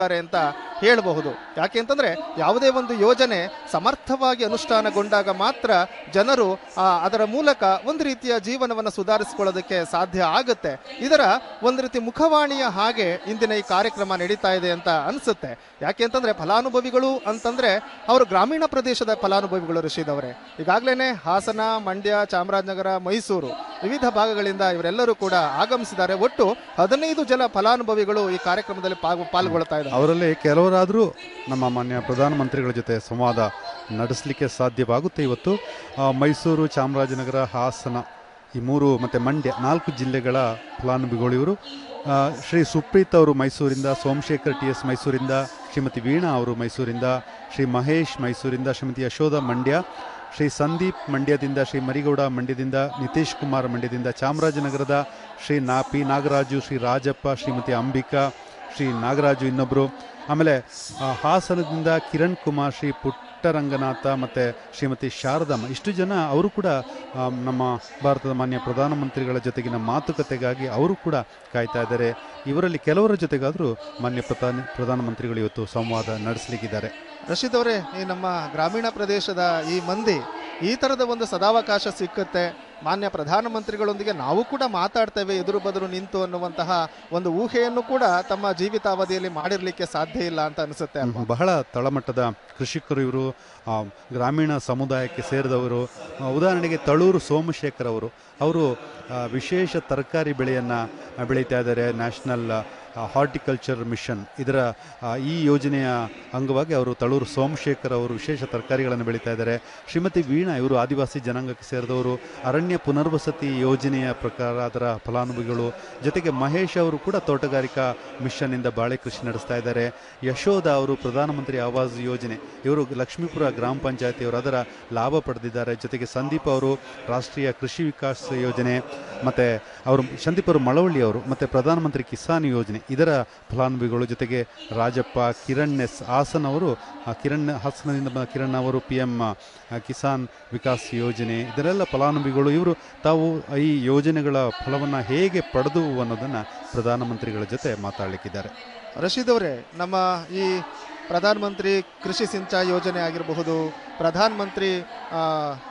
ಇದ್ದಾರೆ ಅಂತ ಹೇಳಬಹುದು ಯಾಕೆ ಅಂತಂದ್ರೆ ಯಾವುದೇ ಒಂದು ಯೋಜನೆ ಸಮರ್ಥವಾಗಿ ಅನುಷ್ಠಾನಗೊಂಡಾಗ ಮಾತ್ರ ಜನರು ಆ, ಅದರ ಮೂಲಕ ಒಂದು ರೀತಿಯ ಜೀವನವನ್ನು ಸುಧಾರಿಸಿಕೊಳ್ಳೋದಕ್ಕೆ ಸಾಧ್ಯ ಆಗುತ್ತೆ ಇದರ ಒಂದು ರೀತಿ ಮುಖವಾಣಿಯ ಹಾಗೆ ಇಂದಿನ ಈ ಕಾರ್ಯಕ್ರಮ ನಡೀತಾ ಇದೆ ಅಂತ ಅನಿಸುತ್ತೆ ಯಾಕೆ ಅಂತಂದ್ರೆ ಫಲಾನುಭವಿಗಳು ಅಂತಂದ್ರೆ ಅವರು ಗ್ರಾಮೀಣ ಪ್ರದೇಶದ ಫಲಾನುಭವಿಗಳು ರಶೀದ್ ಅವರೇ ಈಗಾಗಲೇ ಹಾಸನ ಮಂಡ್ಯ ಚಾಮರಾಜನಗರ ಮೈಸೂರು ವಿವಿಧ ಭಾಗಗಳಿಂದ ಇವರೆಲ್ಲರೂ ಕೂಡ ಆಗಮಿಸಿದ್ದಾರೆ ಒಟ್ಟು ಹದಿನೈದು ಜನ ಫಲಾನುಭವಿಗಳು ಈ ಕಾರ್ಯಕ್ರಮದಲ್ಲಿ ಪಾಲ್ಗೊ- ಪಾಲ್ಗೊಳ್ತಾ ಇದ್ದಾರೆ ಅವರಲ್ಲಿ ಕೆಲವರಾದರೂ ನಮ್ಮ ಮಾನ್ಯ ಪ್ರಧಾನಮಂತ್ರಿಗಳ ಜೊತೆ ಸಂವಾದ ನಡೆಸಲಿಕ್ಕೆ ಸಾಧ್ಯವಾಗುತ್ತೆ ಇವತ್ತು ಆ, ಮೈಸೂರು ಚಾಮರಾಜನಗರ ಹಾಸನ ಈ ಮೂರು ಮತ್ತು ಮಂಡ್ಯ ನಾಲ್ಕು ಜಿಲ್ಲೆಗಳ ಫಲಾನುಭವಿಗಳು ಇವರು ಆ, ಶ್ರೀ ಸುಪ್ರೀತ್ ಅವರು ಮೈಸೂರಿಂದ ಸೋಮಶೇಖರ್ ಟಿ ಎಸ್ ಮೈಸೂರಿಂದ ಶ್ರೀಮತಿ ವೀಣಾ ಅವರು ಮೈಸೂರಿಂದ ಶ್ರೀ ಮಹೇಶ್ ಮೈಸೂರಿಂದ ಶ್ರೀಮತಿ ಯಶೋಧ ಮಂಡ್ಯ ಶ್ರೀ ಸಂದೀಪ್ ಮಂಡ್ಯದಿಂದ ಶ್ರೀ ಮರಿಗೌಡ ಮಂಡ್ಯದಿಂದ ನಿತೀಶ್ ಕುಮಾರ್ ಮಂಡ್ಯದಿಂದ ಚಾಮರಾಜನಗರದ ಶ್ರೀ ನಾ ಪಿ ನಾಗರಾಜು ಶ್ರೀ ರಾಜಪ್ಪ ಶ್ರೀಮತಿ ಅಂಬಿಕಾ ಶ್ರೀ ನಾಗರಾಜು ಇನ್ನೊಬ್ಬರು ಆಮೇಲೆ ಆ, ಹಾಸನದಿಂದ ಕಿರಣ್ ಕುಮಾರ್ ಶ್ರೀ ಪುಟ್ಟರಂಗನಾಥ ಮತ್ತು ಶ್ರೀಮತಿ ಶಾರದಮ್ಮ ಇಷ್ಟು ಜನ ಅವರು ಕೂಡ ಆ, ನಮ್ಮ ಭಾರತದ ಮಾನ್ಯ ಪ್ರಧಾನಮಂತ್ರಿಗಳ ಜೊತೆಗಿನ ಮಾತುಕತೆಗಾಗಿ ಅವರು ಕೂಡ ಕಾಯ್ತಾ ಇದ್ದಾರೆ ಇವರಲ್ಲಿ ಕೆಲವರ ಜೊತೆಗಾದರೂ ಮಾನ್ಯ ಪ್ರಧಾನ ಪ್ರಧಾನಮಂತ್ರಿಗಳು ಇವತ್ತು ಸಂವಾದ ನಡೆಸಲಿಕ್ಕಿದ್ದಾರೆ ರಶೀದ್ ಅವರೇ ಈ ನಮ್ಮ ಗ್ರಾಮೀಣ ಪ್ರದೇಶದ ಈ ಮಂದಿ ಈ ತರದ ಒಂದು ಸದಾವಕಾಶ ಸಿಕ್ಕುತ್ತೆ ಮಾನ್ಯ ಪ್ರಧಾನಮಂತ್ರಿಗಳೊಂದಿಗೆ ನಾವು ಕೂಡ ಮಾತಾಡ್ತೇವೆ ಎದುರು ಬದುರು ನಿಂತು ಅನ್ನುವಂತಹ ಒಂದು ಊಹೆಯನ್ನು ಕೂಡ ತಮ್ಮ ಜೀವಿತಾವಧಿಯಲ್ಲಿ ಮಾಡಿರ್ಲಿಕ್ಕೆ ಸಾಧ್ಯ ಇಲ್ಲ ಅಂತ ಅನಿಸುತ್ತೆ ಅಲ್ವಾ ಬಹಳ ತಳಮಟ್ಟದ ಕೃಷಿಕರು ಇವರು ಆ, ಗ್ರಾಮೀಣ ಸಮುದಾಯಕ್ಕೆ ಸೇರಿದವರು ಆ, ಉದಾಹರಣೆಗೆ ತಳೂರು ಸೋಮಶೇಖರ್ ಅವರು ಅವರು ಆ, ವಿಶೇಷ ತರಕಾರಿ ಬೆಳೆಯನ್ನು ಬೆಳೀತಾ ಇದ್ದಾರೆ ನ್ಯಾಷನಲ್ ಹಾರ್ಟಿಕಲ್ಚರ್ ಮಿಷನ್ ಇದರ ಆ, ಈ ಯೋಜನೆಯ ಅಂಗವಾಗಿ ಅವರು ತಳೂರು ಸೋಮಶೇಖರ್ ಅವರು ವಿಶೇಷ ತರಕಾರಿಗಳನ್ನು ಬೆಳೀತಾ ಇದ್ದಾರೆ ಶ್ರೀಮತಿ ವೀಣಾ ಇವರು ಆದಿವಾಸಿ ಜನಾಂಗಕ್ಕೆ ಸೇರಿದವರು ಅರಣ್ಯ ಪುನರ್ವಸತಿ ಯೋಜನೆಯ ಪ್ರಕಾರ ಅದರ ಫಲಾನುಭವಿಗಳು ಜೊತೆಗೆ ಮಹೇಶ್ ಅವರು ಕೂಡ ತೋಟಗಾರಿಕಾ ಮಿಷನ್ನಿಂದ ಬಾಳೆ ಕೃಷಿ ನಡೆಸ್ತಾ ಇದ್ದಾರೆ ಯಶೋಧ ಅವರು ಪ್ರಧಾನಮಂತ್ರಿ ಆವಾಸ್ ಯೋಜನೆ ಇವರು ಲಕ್ಷ್ಮೀಪುರ ಗ್ರಾಮ ಪಂಚಾಯತಿಯವರು ಅದರ ಲಾಭ ಪಡೆದಿದ್ದಾರೆ ಜೊತೆಗೆ ಸಂದೀಪ್ ಅವರು ರಾಷ್ಟ್ರೀಯ ಕೃಷಿ ವಿಕಾಸ್ ಯೋಜನೆ ಮತ್ತು ಅವರು ಸಂದೀಪ್ ಅವರು ಮಳವಳ್ಳಿ ಅವರು ಮತ್ತು ಪ್ರಧಾನಮಂತ್ರಿ ಕಿಸಾನ್ ಯೋಜನೆ ಇದರ ಫಲಾನುಭವಿಗಳು ಜೊತೆಗೆ ರಾಜಪ್ಪ ಕಿರಣ್ ಎಸ್ ಹಾಸನ್ ಅವರು ಆ, ಕಿರಣ್ ಹಾಸನದಿಂದ ಬಂದ ಕಿರಣ್ ಅವರು ಪಿ ಎಂ ಕಿಸಾನ್ ವಿಕಾಸ್ ಯೋಜನೆ ಇದರೆಲ್ಲ ಫಲಾನುಭವಿಗಳು ಇವರು ತಾವು ಈ ಯೋಜನೆಗಳ ಫಲವನ್ನು ಹೇಗೆ ಪಡೆದು ಅನ್ನೋದನ್ನು ಪ್ರಧಾನಮಂತ್ರಿಗಳ ಜೊತೆ ಮಾತಾಡಲಿಕ್ಕಿದ್ದಾರೆ ರಶೀದ್ ಅವರೇ ನಮ್ಮ ಈ ಪ್ರಧಾನಮಂತ್ರಿ ಕೃಷಿ ಸಿಂಚಾಯಿ ಯೋಜನೆ ಆಗಿರಬಹುದು ಪ್ರಧಾನ ಮಂತ್ರಿ ಆ,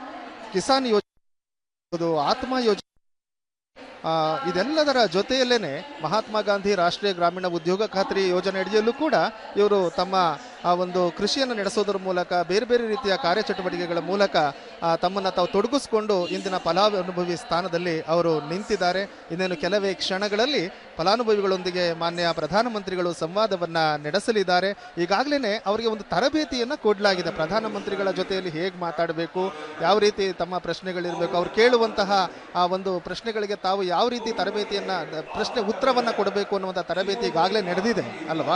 ಕಿಸಾನ್ ಯೋಜನೆ ಆಗಿರ್ಬೋದು, ಆತ್ಮ ಯೋಜನೆ ಆ, ಇದೆಲ್ಲದರ ಜೊತೆಯಲ್ಲೇನೆ ಮಹಾತ್ಮ ಗಾಂಧಿ ರಾಷ್ಟ್ರೀಯ ಗ್ರಾಮೀಣ ಉದ್ಯೋಗ ಖಾತ್ರಿ ಯೋಜನೆ ಅಡಿಯಲ್ಲೂ ಕೂಡ ಇವರು ತಮ್ಮ ಆ ಒಂದು ಕೃಷಿಯನ್ನು ನಡೆಸೋದ್ರ ಮೂಲಕ ಬೇರೆ ಬೇರೆ ರೀತಿಯ ಕಾರ್ಯಚಟುವಟಿಕೆಗಳ ಮೂಲಕ ಆ, ತಮ್ಮನ್ನ ತಾವು ತೊಡಗಿಸಿಕೊಂಡು ಇಂದಿನ ಫಲಾನುಭವಿ ಸ್ಥಾನದಲ್ಲಿ ಅವರು ನಿಂತಿದ್ದಾರೆ ಇನ್ನೇನು ಕೆಲವೇ ಕ್ಷಣಗಳಲ್ಲಿ ಫಲಾನುಭವಿಗಳೊಂದಿಗೆ ಮಾನ್ಯ ಪ್ರಧಾನಮಂತ್ರಿಗಳು ಸಂವಾದವನ್ನ ನಡೆಸಲಿದ್ದಾರೆ ಈಗಾಗಲೇ ಅವರಿಗೆ ಒಂದು ತರಬೇತಿಯನ್ನ ಕೊಡಲಾಗಿದೆ ಪ್ರಧಾನಮಂತ್ರಿಗಳ ಜೊತೆಯಲ್ಲಿ ಹೇಗೆ ಮಾತಾಡಬೇಕು ಯಾವ ರೀತಿ ತಮ್ಮ ಪ್ರಶ್ನೆಗಳಿರಬೇಕು ಅವ್ರು ಕೇಳುವಂತಹ ಆ ಒಂದು ಪ್ರಶ್ನೆಗಳಿಗೆ ತಾವು ಯಾವ ರೀತಿ ತರಬೇತಿಯನ್ನ ಪ್ರಶ್ನೆ ಉತ್ತರವನ್ನ ಕೊಡಬೇಕು ಅನ್ನುವಂಥ ತರಬೇತಿ ಈಗಾಗಲೇ ನಡೆದಿದೆ ಅಲ್ವಾ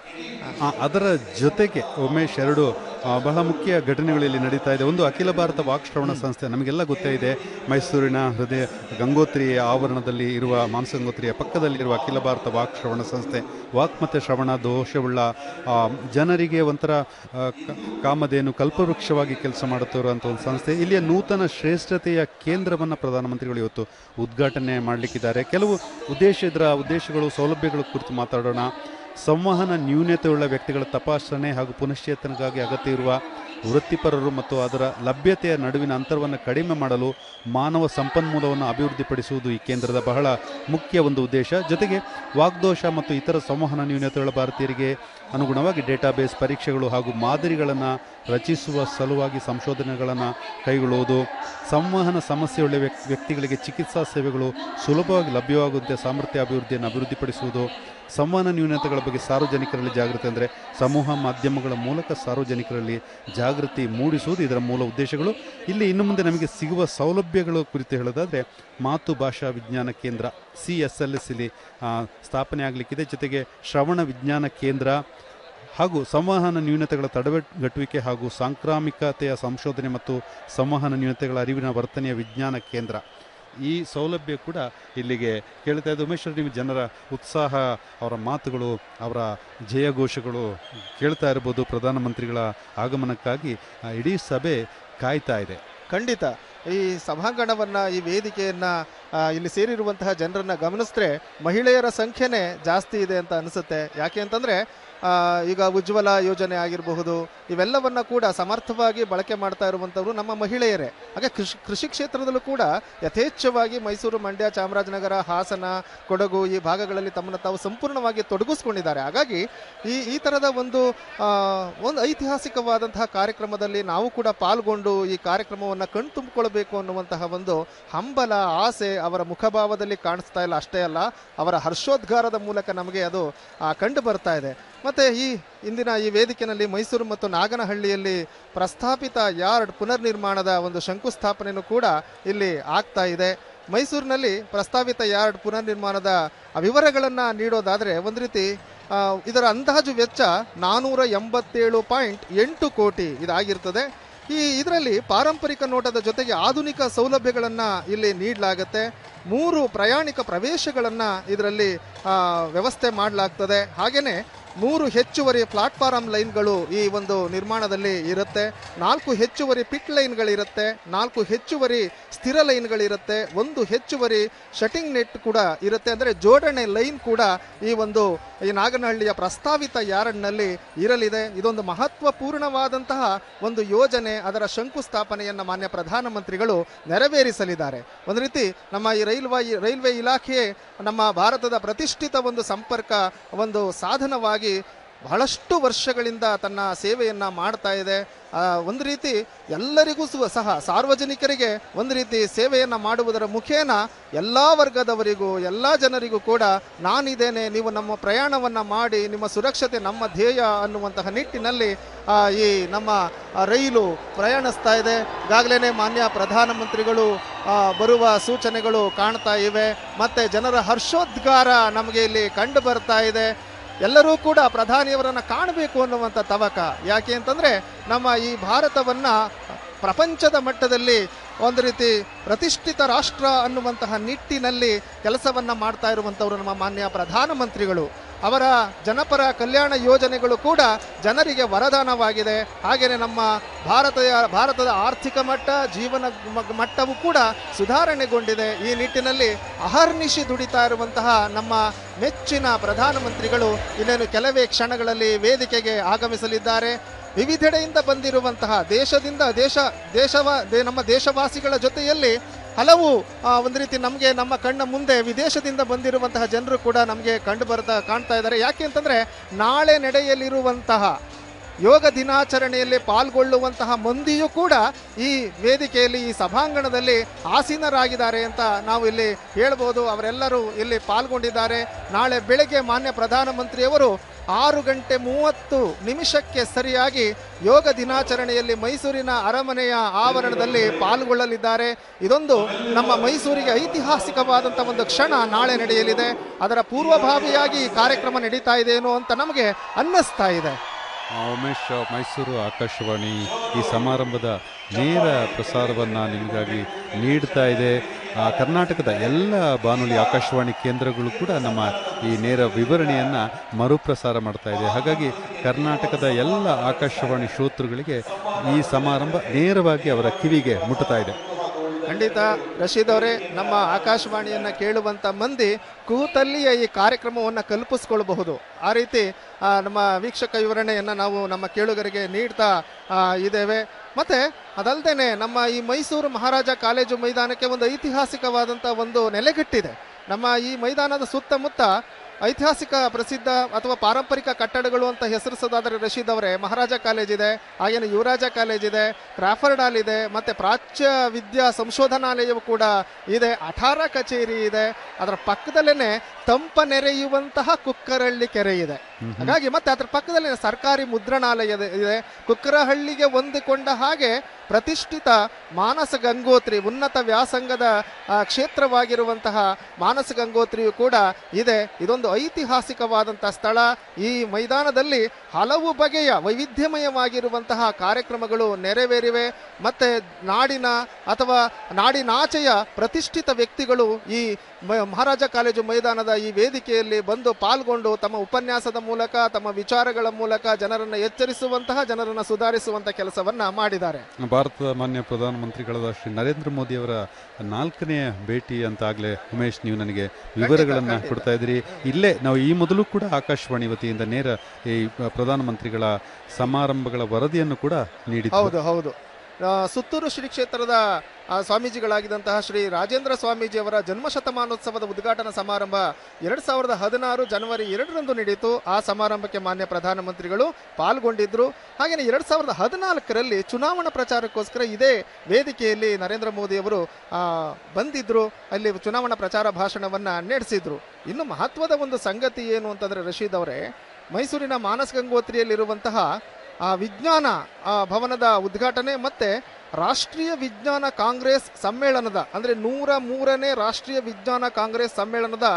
ಆ, ಅದರ ಜೊತೆಗೆ ಉಮೇಶ್ ಎರಡು ಆ, ಬಹಳ ಮುಖ್ಯ ಘಟನೆಗಳಲ್ಲಿ ನಡೀತಾ ಇದೆ ಒಂದು ಅಖಿಲ ಭಾರತ ವಾಕ್ಶ್ರವಣ ಸಂಸ್ಥೆ ನಮಗೆಲ್ಲ ಗೊತ್ತೇ ಇದೆ ಮೈಸೂರಿನ ಹೃದಯ ಗಂಗೋತ್ರಿ ಆವರಣದಲ್ಲಿ ಇರುವ ಮಾನಸ ಗಂಗೋತ್ರಿಯ ಪಕ್ಕದಲ್ಲಿರುವ ಅಖಿಲ ಭಾರತ ವಾಕ್ಶ್ರವಣ ಸಂಸ್ಥೆ ವಾಕ್ ಮತ್ತು ಶ್ರವಣ ದೋಷವುಳ್ಳ ಆ, ಜನರಿಗೆ ಒಂಥರ ಆ, ಕ- ಕಾಮಧೇನು ಕಲ್ಪವೃಕ್ಷವಾಗಿ ಕೆಲಸ ಮಾಡುತ್ತಿರುವಂಥ ಒಂದು ಸಂಸ್ಥೆ ಇಲ್ಲಿಯ ನೂತನ ಶ್ರೇಷ್ಠತೆಯ ಕೇಂದ್ರವನ್ನು ಪ್ರಧಾನಮಂತ್ರಿಗಳು ಇವತ್ತು ಉದ್ಘಾಟನೆ ಮಾಡಲಿಕ್ಕಿದ್ದಾರೆ ಕೆಲವು ಉದ್ದೇಶ ಇದರ ಉದ್ದೇಶಗಳು ಸೌಲಭ್ಯಗಳ ಕುರಿತು ಮಾತಾಡೋಣ ಸಂವಹನ ನ್ಯೂನತೆಯುಳ್ಳ ವ್ಯಕ್ತಿಗಳ ತಪಾಸಣೆ ಹಾಗೂ ಪುನಶ್ಚೇತನಕ್ಕಾಗಿ ಅಗತ್ಯ ಇರುವ ವೃತ್ತಿಪರರು ಮತ್ತು ಅದರ ಲಭ್ಯತೆಯ ನಡುವಿನ ಅಂತರವನ್ನು ಕಡಿಮೆ ಮಾಡಲು ಮಾನವ ಸಂಪನ್ಮೂಲವನ್ನು ಅಭಿವೃದ್ಧಿಪಡಿಸುವುದು ಈ ಕೇಂದ್ರದ ಬಹಳ ಮುಖ್ಯ ಒಂದು ಉದ್ದೇಶ ಜೊತೆಗೆ ವಾಗ್ದೋಷ ಮತ್ತು ಇತರ ಸಂವಹನ ನ್ಯೂನತೆಯುಳ್ಳ ಭಾರತೀಯರಿಗೆ ಅನುಗುಣವಾಗಿ ಡೇಟಾಬೇಸ್ ಪರೀಕ್ಷೆಗಳು ಹಾಗೂ ಮಾದರಿಗಳನ್ನು ರಚಿಸುವ ಸಲುವಾಗಿ ಸಂಶೋಧನೆಗಳನ್ನು ಕೈಗೊಳ್ಳುವುದು ಸಂವಹನ ಸಮಸ್ಯೆಯುಳ್ಳ ವ್ಯಕ್- ವ್ಯಕ್ತಿಗಳಿಗೆ ಚಿಕಿತ್ಸಾ ಸೇವೆಗಳು ಸುಲಭವಾಗಿ ಲಭ್ಯವಾಗುವಂತೆ ಸಾಮರ್ಥ್ಯ ಅಭಿವೃದ್ಧಿಯನ್ನು ಅಭಿವೃದ್ಧಿಪಡಿಸುವುದು ಸಂವಹನ ನ್ಯೂನತೆಗಳ ಬಗ್ಗೆ ಸಾರ್ವಜನಿಕರಲ್ಲಿ ಜಾಗೃತಿ ಅಂದರೆ ಸಮೂಹ ಮಾಧ್ಯಮಗಳ ಮೂಲಕ ಸಾರ್ವಜನಿಕರಲ್ಲಿ ಜಾಗೃತಿ ಮೂಡಿಸುವುದು ಇದರ ಮೂಲ ಉದ್ದೇಶಗಳು ಇಲ್ಲಿ ಇನ್ನು ಮುಂದೆ ನಮಗೆ ಸಿಗುವ ಸೌಲಭ್ಯಗಳ ಕುರಿತು ಹೇಳೋದಾದರೆ ಮಾತು ಭಾಷಾ ವಿಜ್ಞಾನ ಕೇಂದ್ರ ಸಿ ಎಸ್ ಎಲ್ ಎಸ್ ಇಲ್ಲಿ ಆ, ಸ್ಥಾಪನೆ ಆಗಲಿಕ್ಕಿದೆ ಜೊತೆಗೆ ಶ್ರವಣ ವಿಜ್ಞಾನ ಕೇಂದ್ರ ಹಾಗೂ ಸಂವಹನ ನ್ಯೂನತೆಗಳ ತಡೆಗಟ್ಟುವಿಕೆ ಹಾಗೂ ಸಾಂಕ್ರಾಮಿಕತೆಯ ಸಂಶೋಧನೆ ಮತ್ತು ಸಂವಹನ ನ್ಯೂನತೆಗಳ ಅರಿವಿನ ವರ್ತನೆಯ ವಿಜ್ಞಾನ ಕೇಂದ್ರ ಈ ಸೌಲಭ್ಯ ಕೂಡ ಇಲ್ಲಿಗೆ ಕೇಳ್ತಾ ಇದ್ದು ಉಮೇಶ್ವರ್ ನೀವು ಜನರ ಉತ್ಸಾಹ ಅವರ ಮಾತುಗಳು ಅವರ ಜಯಘೋಷಗಳು ಕೇಳ್ತಾ ಇರ್ಬೋದು ಪ್ರಧಾನಮಂತ್ರಿಗಳ ಆಗಮನಕ್ಕಾಗಿ ಆ, ಇಡೀ ಸಭೆ ಕಾಯ್ತಾ ಇದೆ ಖಂಡಿತ ಈ ಸಭಾಂಗಣವನ್ನ ಈ ವೇದಿಕೆಯನ್ನ ಆ, ಇಲ್ಲಿ ಸೇರಿರುವಂತಹ ಜನರನ್ನ ಗಮನಿಸಿದ್ರೆ ಮಹಿಳೆಯರ ಸಂಖ್ಯೆನೇ ಜಾಸ್ತಿ ಇದೆ ಅಂತ ಅನಿಸುತ್ತೆ ಯಾಕೆ ಅಂತಂದ್ರೆ ಆ, ಈಗ ಉಜ್ವಲ ಯೋಜನೆ ಆಗಿರಬಹುದು ಇವೆಲ್ಲವನ್ನ ಕೂಡ ಸಮರ್ಥವಾಗಿ ಬಳಕೆ ಮಾಡ್ತಾ ಇರುವಂತವರು ನಮ್ಮ ಮಹಿಳೆಯರೇ ಹಾಗೆ ಕೃಷಿ ಕೃಷಿ ಕ್ಷೇತ್ರದಲ್ಲೂ ಕೂಡ ಯಥೇಚ್ಛವಾಗಿ ಮೈಸೂರು ಮಂಡ್ಯ ಚಾಮರಾಜನಗರ ಹಾಸನ ಕೊಡಗು ಈ ಭಾಗಗಳಲ್ಲಿ ತಮ್ಮನ್ನು ತಾವು ಸಂಪೂರ್ಣವಾಗಿ ತೊಡಗಿಸ್ಕೊಂಡಿದ್ದಾರೆ ಹಾಗಾಗಿ ಈ ಈ ತರದ ಒಂದು ಆ, ಒಂದು ಐತಿಹಾಸಿಕವಾದಂತಹ ಕಾರ್ಯಕ್ರಮದಲ್ಲಿ ನಾವು ಕೂಡ ಪಾಲ್ಗೊಂಡು ಈ ಕಾರ್ಯಕ್ರಮವನ್ನು ಕಣ್ತುಂಬಿಕೊಳ್ಬೇಕು ಅನ್ನುವಂತಹ ಒಂದು ಹಂಬಲ ಆಸೆ ಅವರ ಮುಖಭಾವದಲ್ಲಿ ಕಾಣಿಸ್ತಾ ಇಲ್ಲ ಅಷ್ಟೇ ಅಲ್ಲ ಅವರ ಹರ್ಷೋದ್ಗಾರದ ಮೂಲಕ ನಮಗೆ ಅದು ಆ, ಕಂಡು ಬರ್ತಾ ಇದೆ ಮತ್ತೆ ಈ ಇಂದಿನ ಈ ವೇದಿಕೆಯಲ್ಲಿ ಮೈಸೂರು ಮತ್ತು ನಾಗನಹಳ್ಳಿಯಲ್ಲಿ ಪ್ರಸ್ತಾಪಿತ ಯಾರ್ಡ್ ಪುನರ್ನಿರ್ಮಾಣದ ಒಂದು ಶಂಕುಸ್ಥಾಪನೆಯೂ ಕೂಡ ಇಲ್ಲಿ ಆಗ್ತಾ ಇದೆ ಮೈಸೂರಿನಲ್ಲಿ ಪ್ರಸ್ತಾವಿತ ಯಾರ್ಡ್ ಪುನರ್ನಿರ್ಮಾಣದ ವಿವರಗಳನ್ನು ನೀಡೋದಾದರೆ ಒಂದು ರೀತಿ ಆ, ಇದರ ಅಂದಾಜು ವೆಚ್ಚ ನಾನೂರ ಎಂಬತ್ತೇಳು ಪಾಯಿಂಟ್ ಎಂಟು ಕೋಟಿ ಇದಾಗಿರ್ತದೆ ಈ ಇದರಲ್ಲಿ ಪಾರಂಪರಿಕ ನೋಟದ ಜೊತೆಗೆ ಆಧುನಿಕ ಸೌಲಭ್ಯಗಳನ್ನ ಇಲ್ಲಿ ನೀಡಲಾಗುತ್ತೆ ಮೂರು ಪ್ರಯಾಣಿಕ ಪ್ರವೇಶಗಳನ್ನ ಇದರಲ್ಲಿ ಆ, ವ್ಯವಸ್ಥೆ ಮಾಡಲಾಗ್ತದೆ ಹಾಗೇನೆ ಮೂರು ಹೆಚ್ಚುವರಿ ಪ್ಲಾಟ್ಫಾರಂ ಲೈನ್ಗಳು ಈ ಒಂದು ನಿರ್ಮಾಣದಲ್ಲಿ ಇರುತ್ತೆ ನಾಲ್ಕು ಹೆಚ್ಚುವರಿ ಪಿಟ್ ಲೈನ್ಗಳಿರುತ್ತೆ ನಾಲ್ಕು ಹೆಚ್ಚುವರಿ ಸ್ಥಿರ ಲೈನ್ಗಳಿರುತ್ತೆ ಒಂದು ಹೆಚ್ಚುವರಿ ಶಟಿಂಗ್ ನೆಟ್ ಕೂಡ ಇರುತ್ತೆ ಅಂದರೆ ಜೋಡಣೆ ಲೈನ್ ಕೂಡ ಈ ಒಂದು ಈ ನಾಗನಹಳ್ಳಿಯ ಪ್ರಸ್ತಾವಿತ ಯಾರ್ಡ್ನಲ್ಲಿ ಇರಲಿದೆ ಇದೊಂದು ಮಹತ್ವಪೂರ್ಣವಾದಂತಹ ಒಂದು ಯೋಜನೆ ಅದರ ಶಂಕುಸ್ಥಾಪನೆಯನ್ನ ಮಾನ್ಯ ಪ್ರಧಾನಮಂತ್ರಿಗಳು ನೆರವೇರಿಸಲಿದ್ದಾರೆ ಒಂದು ರೀತಿ ನಮ್ಮ ಈ ರೈಲ್ವೆ ರೈಲ್ವೆ ಇಲಾಖೆ ನಮ್ಮ ಭಾರತದ ಪ್ರತಿಷ್ಠಿತ ಒಂದು ಸಂಪರ್ಕ ಒಂದು ಸಾಧನವಾಗಿ ಬಹಳಷ್ಟು ವರ್ಷಗಳಿಂದ ತನ್ನ ಸೇವೆಯನ್ನ ಮಾಡ್ತಾ ಇದೆ ಆ, ಒಂದು ರೀತಿ ಎಲ್ಲರಿಗೂ ಸು- ಸಹ ಸಾರ್ವಜನಿಕರಿಗೆ ಒಂದು ರೀತಿ ಸೇವೆಯನ್ನ ಮಾಡುವುದರ ಮುಖೇನ ಎಲ್ಲಾ ವರ್ಗದವರಿಗೂ ಎಲ್ಲಾ ಜನರಿಗೂ ಕೂಡ ನಾನಿದ್ದೇನೆ ನೀವು ನಮ್ಮ ಪ್ರಯಾಣವನ್ನ ಮಾಡಿ ನಿಮ್ಮ ಸುರಕ್ಷತೆ ನಮ್ಮ ಧ್ಯೇಯ ಅನ್ನುವಂತಹ ನಿಟ್ಟಿನಲ್ಲಿ ಆ, ಈ ನಮ್ಮ ಆ, ರೈಲು ಪ್ರಯಾಣಿಸ್ತಾ ಇದೆ ಈಗಾಗಲೇ ಮಾನ್ಯ ಪ್ರಧಾನಮಂತ್ರಿಗಳು ಆ, ಬರುವ ಸೂಚನೆಗಳು ಕಾಣ್ತಾ ಇವೆ ಮತ್ತೆ ಜನರ ಹರ್ಷೋದ್ಗಾರ ನಮಗೆ ಇಲ್ಲಿ ಕಂಡು ಬರ್ತಾ ಇದೆ ಎಲ್ಲರೂ ಕೂಡ ಪ್ರಧಾನಿಯವರನ್ನ ಕಾಣಬೇಕು ಅನ್ನುವಂಥ ತವಕ ಯಾಕೆ ಅಂತಂದ್ರೆ ನಮ್ಮ ಈ ಭಾರತವನ್ನ ಪ್ರಪಂಚದ ಮಟ್ಟದಲ್ಲಿ ಒಂದು ರೀತಿ ಪ್ರತಿಷ್ಠಿತ ರಾಷ್ಟ್ರ ಅನ್ನುವಂತಹ ನಿಟ್ಟಿನಲ್ಲಿ ಕೆಲಸವನ್ನ ಮಾಡ್ತಾ ಇರುವಂತವರು ನಮ್ಮ ಮಾನ್ಯ ಪ್ರಧಾನಮಂತ್ರಿಗಳು ಅವರ ಜನಪರ ಕಲ್ಯಾಣ ಯೋಜನೆಗಳು ಕೂಡ ಜನರಿಗೆ ವರದಾನವಾಗಿದೆ ಹಾಗೆಯೇ ನಮ್ಮ ಭಾರತೀಯ ಭಾರತದ ಆರ್ಥಿಕ ಮಟ್ಟ ಜೀವನ ಮ- ಮಟ್ಟವೂ ಕೂಡ ಸುಧಾರಣೆಗೊಂಡಿದೆ ಈ ನಿಟ್ಟಿನಲ್ಲಿ ಅಹರ್ನಿಶಿ ದುಡಿತಾ ಇರುವಂತಹ ನಮ್ಮ ಮೆಚ್ಚಿನ ಪ್ರಧಾನಮಂತ್ರಿಗಳು ಇನ್ನೇನು ಕೆಲವೇ ಕ್ಷಣಗಳಲ್ಲಿ ವೇದಿಕೆಗೆ ಆಗಮಿಸಲಿದ್ದಾರೆ ವಿವಿಧೆಡೆಯಿಂದ ಬಂದಿರುವಂತಹ ದೇಶದಿಂದ ದೇಶ ದೇಶವ ದೇ- ನಮ್ಮ ದೇಶವಾಸಿಗಳ ಜೊತೆಯಲ್ಲಿ ಹಲವು ಆ, ಒಂದು ರೀತಿ ನಮಗೆ ನಮ್ಮ ಕಣ್ಣ ಮುಂದೆ ವಿದೇಶದಿಂದ ಬಂದಿರುವಂತಹ ಜನರು ಕೂಡ ನಮಗೆ ಕಂಡು ಬರ್ತಾ ಕಾಣ್ತಾ ಇದ್ದಾರೆ ಯಾಕೆ ಅಂತಂದ್ರೆ ನಾಳೆ ನಡೆಯಲಿರುವಂತಹ ಯೋಗ ದಿನಾಚರಣೆಯಲ್ಲಿ ಪಾಲ್ಗೊಳ್ಳುವಂತಹ ಮಂದಿಯೂ ಕೂಡ ಈ ವೇದಿಕೆಯಲ್ಲಿ ಈ ಸಭಾಂಗಣದಲ್ಲಿ ಆಸೀನರಾಗಿದ್ದಾರೆ ಅಂತ ನಾವು ಇಲ್ಲಿ ಹೇಳ್ಬೋದು ಅವರೆಲ್ಲರೂ ಇಲ್ಲಿ ಪಾಲ್ಗೊಂಡಿದ್ದಾರೆ ನಾಳೆ ಬೆಳಗ್ಗೆ ಮಾನ್ಯ ಪ್ರಧಾನಮಂತ್ರಿಯವರು ಆರು ಗಂಟೆ ಮೂವತ್ತು ನಿಮಿಷಕ್ಕೆ ಸರಿಯಾಗಿ ಯೋಗ ದಿನಾಚರಣೆಯಲ್ಲಿ ಮೈಸೂರಿನ ಅರಮನೆಯ ಆವರಣದಲ್ಲಿ ಪಾಲ್ಗೊಳ್ಳಲಿದ್ದಾರೆ ಇದೊಂದು ನಮ್ಮ ಮೈಸೂರಿಗೆ ಐತಿಹಾಸಿಕವಾದಂಥ ಒಂದು ಕ್ಷಣ ನಾಳೆ ನಡೆಯಲಿದೆ ಅದರ ಪೂರ್ವಭಾವಿಯಾಗಿ ಈ ಕಾರ್ಯಕ್ರಮ ನಡೀತಾ ಇದೆಯೇನೋ ಅಂತ ನಮಗೆ ಅನ್ನಿಸ್ತಾ ಇದೆ ಆ, ಉಮೇಶ್ ಮೈಸೂರು ಆಕಾಶವಾಣಿ ಈ ಸಮಾರಂಭದ ನೇರ ಪ್ರಸಾರವನ್ನು ನಿಮಗಾಗಿ ನೀಡ್ತಾ ಇದೆ ಆ, ಕರ್ನಾಟಕದ ಎಲ್ಲ ಬಾನುಲಿ ಆಕಾಶವಾಣಿ ಕೇಂದ್ರಗಳು ಕೂಡ ನಮ್ಮ ಈ ನೇರ ವಿವರಣೆಯನ್ನು ಮರುಪ್ರಸಾರ ಮಾಡ್ತಾ ಇದೆ ಹಾಗಾಗಿ ಕರ್ನಾಟಕದ ಎಲ್ಲ ಆಕಾಶವಾಣಿ ಶ್ರೋತೃಗಳಿಗೆ ಈ ಸಮಾರಂಭ ನೇರವಾಗಿ ಅವರ ಕಿವಿಗೆ ಮುಟ್ಟುತ್ತಾ ಇದೆ ಖಂಡಿತ ರಶೀದ್ ಅವರೇ ನಮ್ಮ ಆಕಾಶವಾಣಿಯನ್ನ ಕೇಳುವಂತ ಮಂದಿ ಕೂತಲ್ಲಿಯೇ ಈ ಕಾರ್ಯಕ್ರಮವನ್ನು ಕಲ್ಪಿಸ್ಕೊಳ್ಬಹುದು ಆ ರೀತಿ ಆ, ನಮ್ಮ ವೀಕ್ಷಕ ವಿವರಣೆಯನ್ನ ನಾವು ನಮ್ಮ ಕೇಳುಗರಿಗೆ ನೀಡ್ತಾ ಆ, ಇದ್ದೇವೆ ಮತ್ತೆ ಅದಲ್ದೇನೆ ನಮ್ಮ ಈ ಮೈಸೂರು ಮಹಾರಾಜ ಕಾಲೇಜು ಮೈದಾನಕ್ಕೆ ಒಂದು ಐತಿಹಾಸಿಕವಾದಂಥ ಒಂದು ನೆಲೆಗಟ್ಟಿದೆ ನಮ್ಮ ಈ ಮೈದಾನದ ಸುತ್ತಮುತ್ತ ಐತಿಹಾಸಿಕ ಪ್ರಸಿದ್ಧ ಅಥವಾ ಪಾರಂಪರಿಕ ಕಟ್ಟಡಗಳು ಅಂತ ಹೆಸರಿಸೋದಾದರೆ ರಶೀದ್ ಅವರೇ ಮಹಾರಾಜ ಕಾಲೇಜ್ ಇದೆ ಹಾಗೇನೆ ಯುವರಾಜ ಕಾಲೇಜ್ ಇದೆ ಕ್ರಾಫರ್ಡ್ ಹಾಲ್ ಇದೆ ಮತ್ತೆ ಪ್ರಾಚ್ಯ ವಿದ್ಯಾ ಸಂಶೋಧನಾಲಯವು ಕೂಡ ಇದೆ ಅಠಾರ ಕಚೇರಿ ಇದೆ ಅದರ ಪಕ್ಕದಲ್ಲೇನೆ ತಂಪ ನೆರೆಯುವಂತಹ ಕುಕ್ಕರಹಳ್ಳಿ ಕೆರೆ ಇದೆ ಹಾಗಾಗಿ ಮತ್ತೆ ಅದರ ಪಕ್ಕದಲ್ಲಿ ಸರ್ಕಾರಿ ಮುದ್ರಣಾಲಯ ಇದೆ ಕುಕ್ಕರಹಳ್ಳಿಗೆ ಹೊಂದಿಕೊಂಡ ಹಾಗೆ ಪ್ರತಿಷ್ಠಿತ ಮಾನಸ ಗಂಗೋತ್ರಿ ಉನ್ನತ ವ್ಯಾಸಂಗದ ಆ, ಕ್ಷೇತ್ರವಾಗಿರುವಂತಹ ಮಾನಸ ಗಂಗೋತ್ರಿಯು ಕೂಡ ಇದೆ ಇದೊಂದು ಐತಿಹಾಸಿಕವಾದಂತಹ ಸ್ಥಳ ಈ ಮೈದಾನದಲ್ಲಿ ಹಲವು ಬಗೆಯ ವೈವಿಧ್ಯಮಯವಾಗಿರುವಂತಹ ಕಾರ್ಯಕ್ರಮಗಳು ನೆರವೇರಿವೆ ಮತ್ತೆ ನಾಡಿನ ಅಥವಾ ನಾಡಿನಾಚೆಯ ಪ್ರತಿಷ್ಠಿತ ವ್ಯಕ್ತಿಗಳು ಈ ಮ- ಮಹಾರಾಜ ಕಾಲೇಜು ಮೈದಾನದ ಈ ವೇದಿಕೆಯಲ್ಲಿ ಬಂದು ಪಾಲ್ಗೊಂಡು ತಮ್ಮ ಉಪನ್ಯಾಸದ ಮೂಲಕ ತಮ್ಮ ವಿಚಾರಗಳ ಮೂಲಕ ಜನರನ್ನ ಎಚ್ಚರಿಸುವಂತಹ ಜನರನ್ನ ಸುಧಾರಿಸುವಂತ ಕೆಲಸವನ್ನ ಮಾಡಿದ್ದಾರೆ ಭಾರತದ ಮಾನ್ಯ ಪ್ರಧಾನಮಂತ್ರಿಗಳಾದ ಶ್ರೀ ನರೇಂದ್ರ ಮೋದಿ ಅವರ ನಾಲ್ಕನೆಯ ಭೇಟಿ ಅಂತ ಆಗ್ಲೇ ಉಮೇಶ್ ನೀವು ನನಗೆ ವಿವರಗಳನ್ನ ಖಂಡಿತ. ಕೊಡ್ತಾ ಇದ್ದೀರಿ ಇಲ್ಲೇ ನಾವು ಈ ಮೊದಲು ಕೂಡ ಆಕಾಶವಾಣಿ ವತಿಯಿಂದ ನೇರ ಈ ಪ್ರಧಾನಮಂತ್ರಿಗಳ ಸಮಾರಂಭಗಳ ವರದಿಯನ್ನು ಕೂಡ ನೀಡಿದ್ದು ಹೌದು ಹೌದು ಆ, ಸುತ್ತೂರು ಶ್ರೀ ಕ್ಷೇತ್ರದ ಆ, ಸ್ವಾಮೀಜಿಗಳಾಗಿದ್ದಂತಹ ಶ್ರೀ ರಾಜೇಂದ್ರ ಸ್ವಾಮೀಜಿ ಅವರ ಜನ್ಮ ಶತಮಾನೋತ್ಸವದ ಉದ್ಘಾಟನಾ ಸಮಾರಂಭ ಎರಡ್ ಸಾವಿರದ ಹದಿನಾರು ಜನವರಿ ಎರಡರಂದು ನಡೆಯಿತು ಆ ಸಮಾರಂಭಕ್ಕೆ ಮಾನ್ಯ ಪ್ರಧಾನಮಂತ್ರಿಗಳು ಪಾಲ್ಗೊಂಡಿದ್ರು ಹಾಗೆಯೇ ಎರಡ್ ಸಾವಿರದ ಹದಿನಾಲ್ಕರಲ್ಲಿ ಚುನಾವಣಾ ಪ್ರಚಾರಕ್ಕೋಸ್ಕರ ಇದೇ ವೇದಿಕೆಯಲ್ಲಿ ನರೇಂದ್ರ ಮೋದಿ ಅವರು ಆ, ಬಂದಿದ್ರು ಅಲ್ಲಿ ಚುನಾವಣಾ ಪ್ರಚಾರ ಭಾಷಣವನ್ನ ನಡೆಸಿದ್ರು ಇನ್ನು ಮಹತ್ವದ ಒಂದು ಸಂಗತಿ ಏನು ಅಂತಂದ್ರೆ ರಶೀದ್ ಅವರೇ ಮೈಸೂರಿನ ಮಾನಸ್ ಗಂಗೋತ್ರಿಯಲ್ಲಿರುವಂತಹ ಆ ವಿಜ್ಞಾನ ಆ, ಭವನದ ಉದ್ಘಾಟನೆ ಮತ್ತೆ ರಾಷ್ಟ್ರೀಯ ವಿಜ್ಞಾನ ಕಾಂಗ್ರೆಸ್ ಸಮ್ಮೇಳನದ ಅಂದ್ರೆ ನೂರ ಮೂರನೇ ರಾಷ್ಟ್ರೀಯ ವಿಜ್ಞಾನ ಕಾಂಗ್ರೆಸ್ ಸಮ್ಮೇಳನದ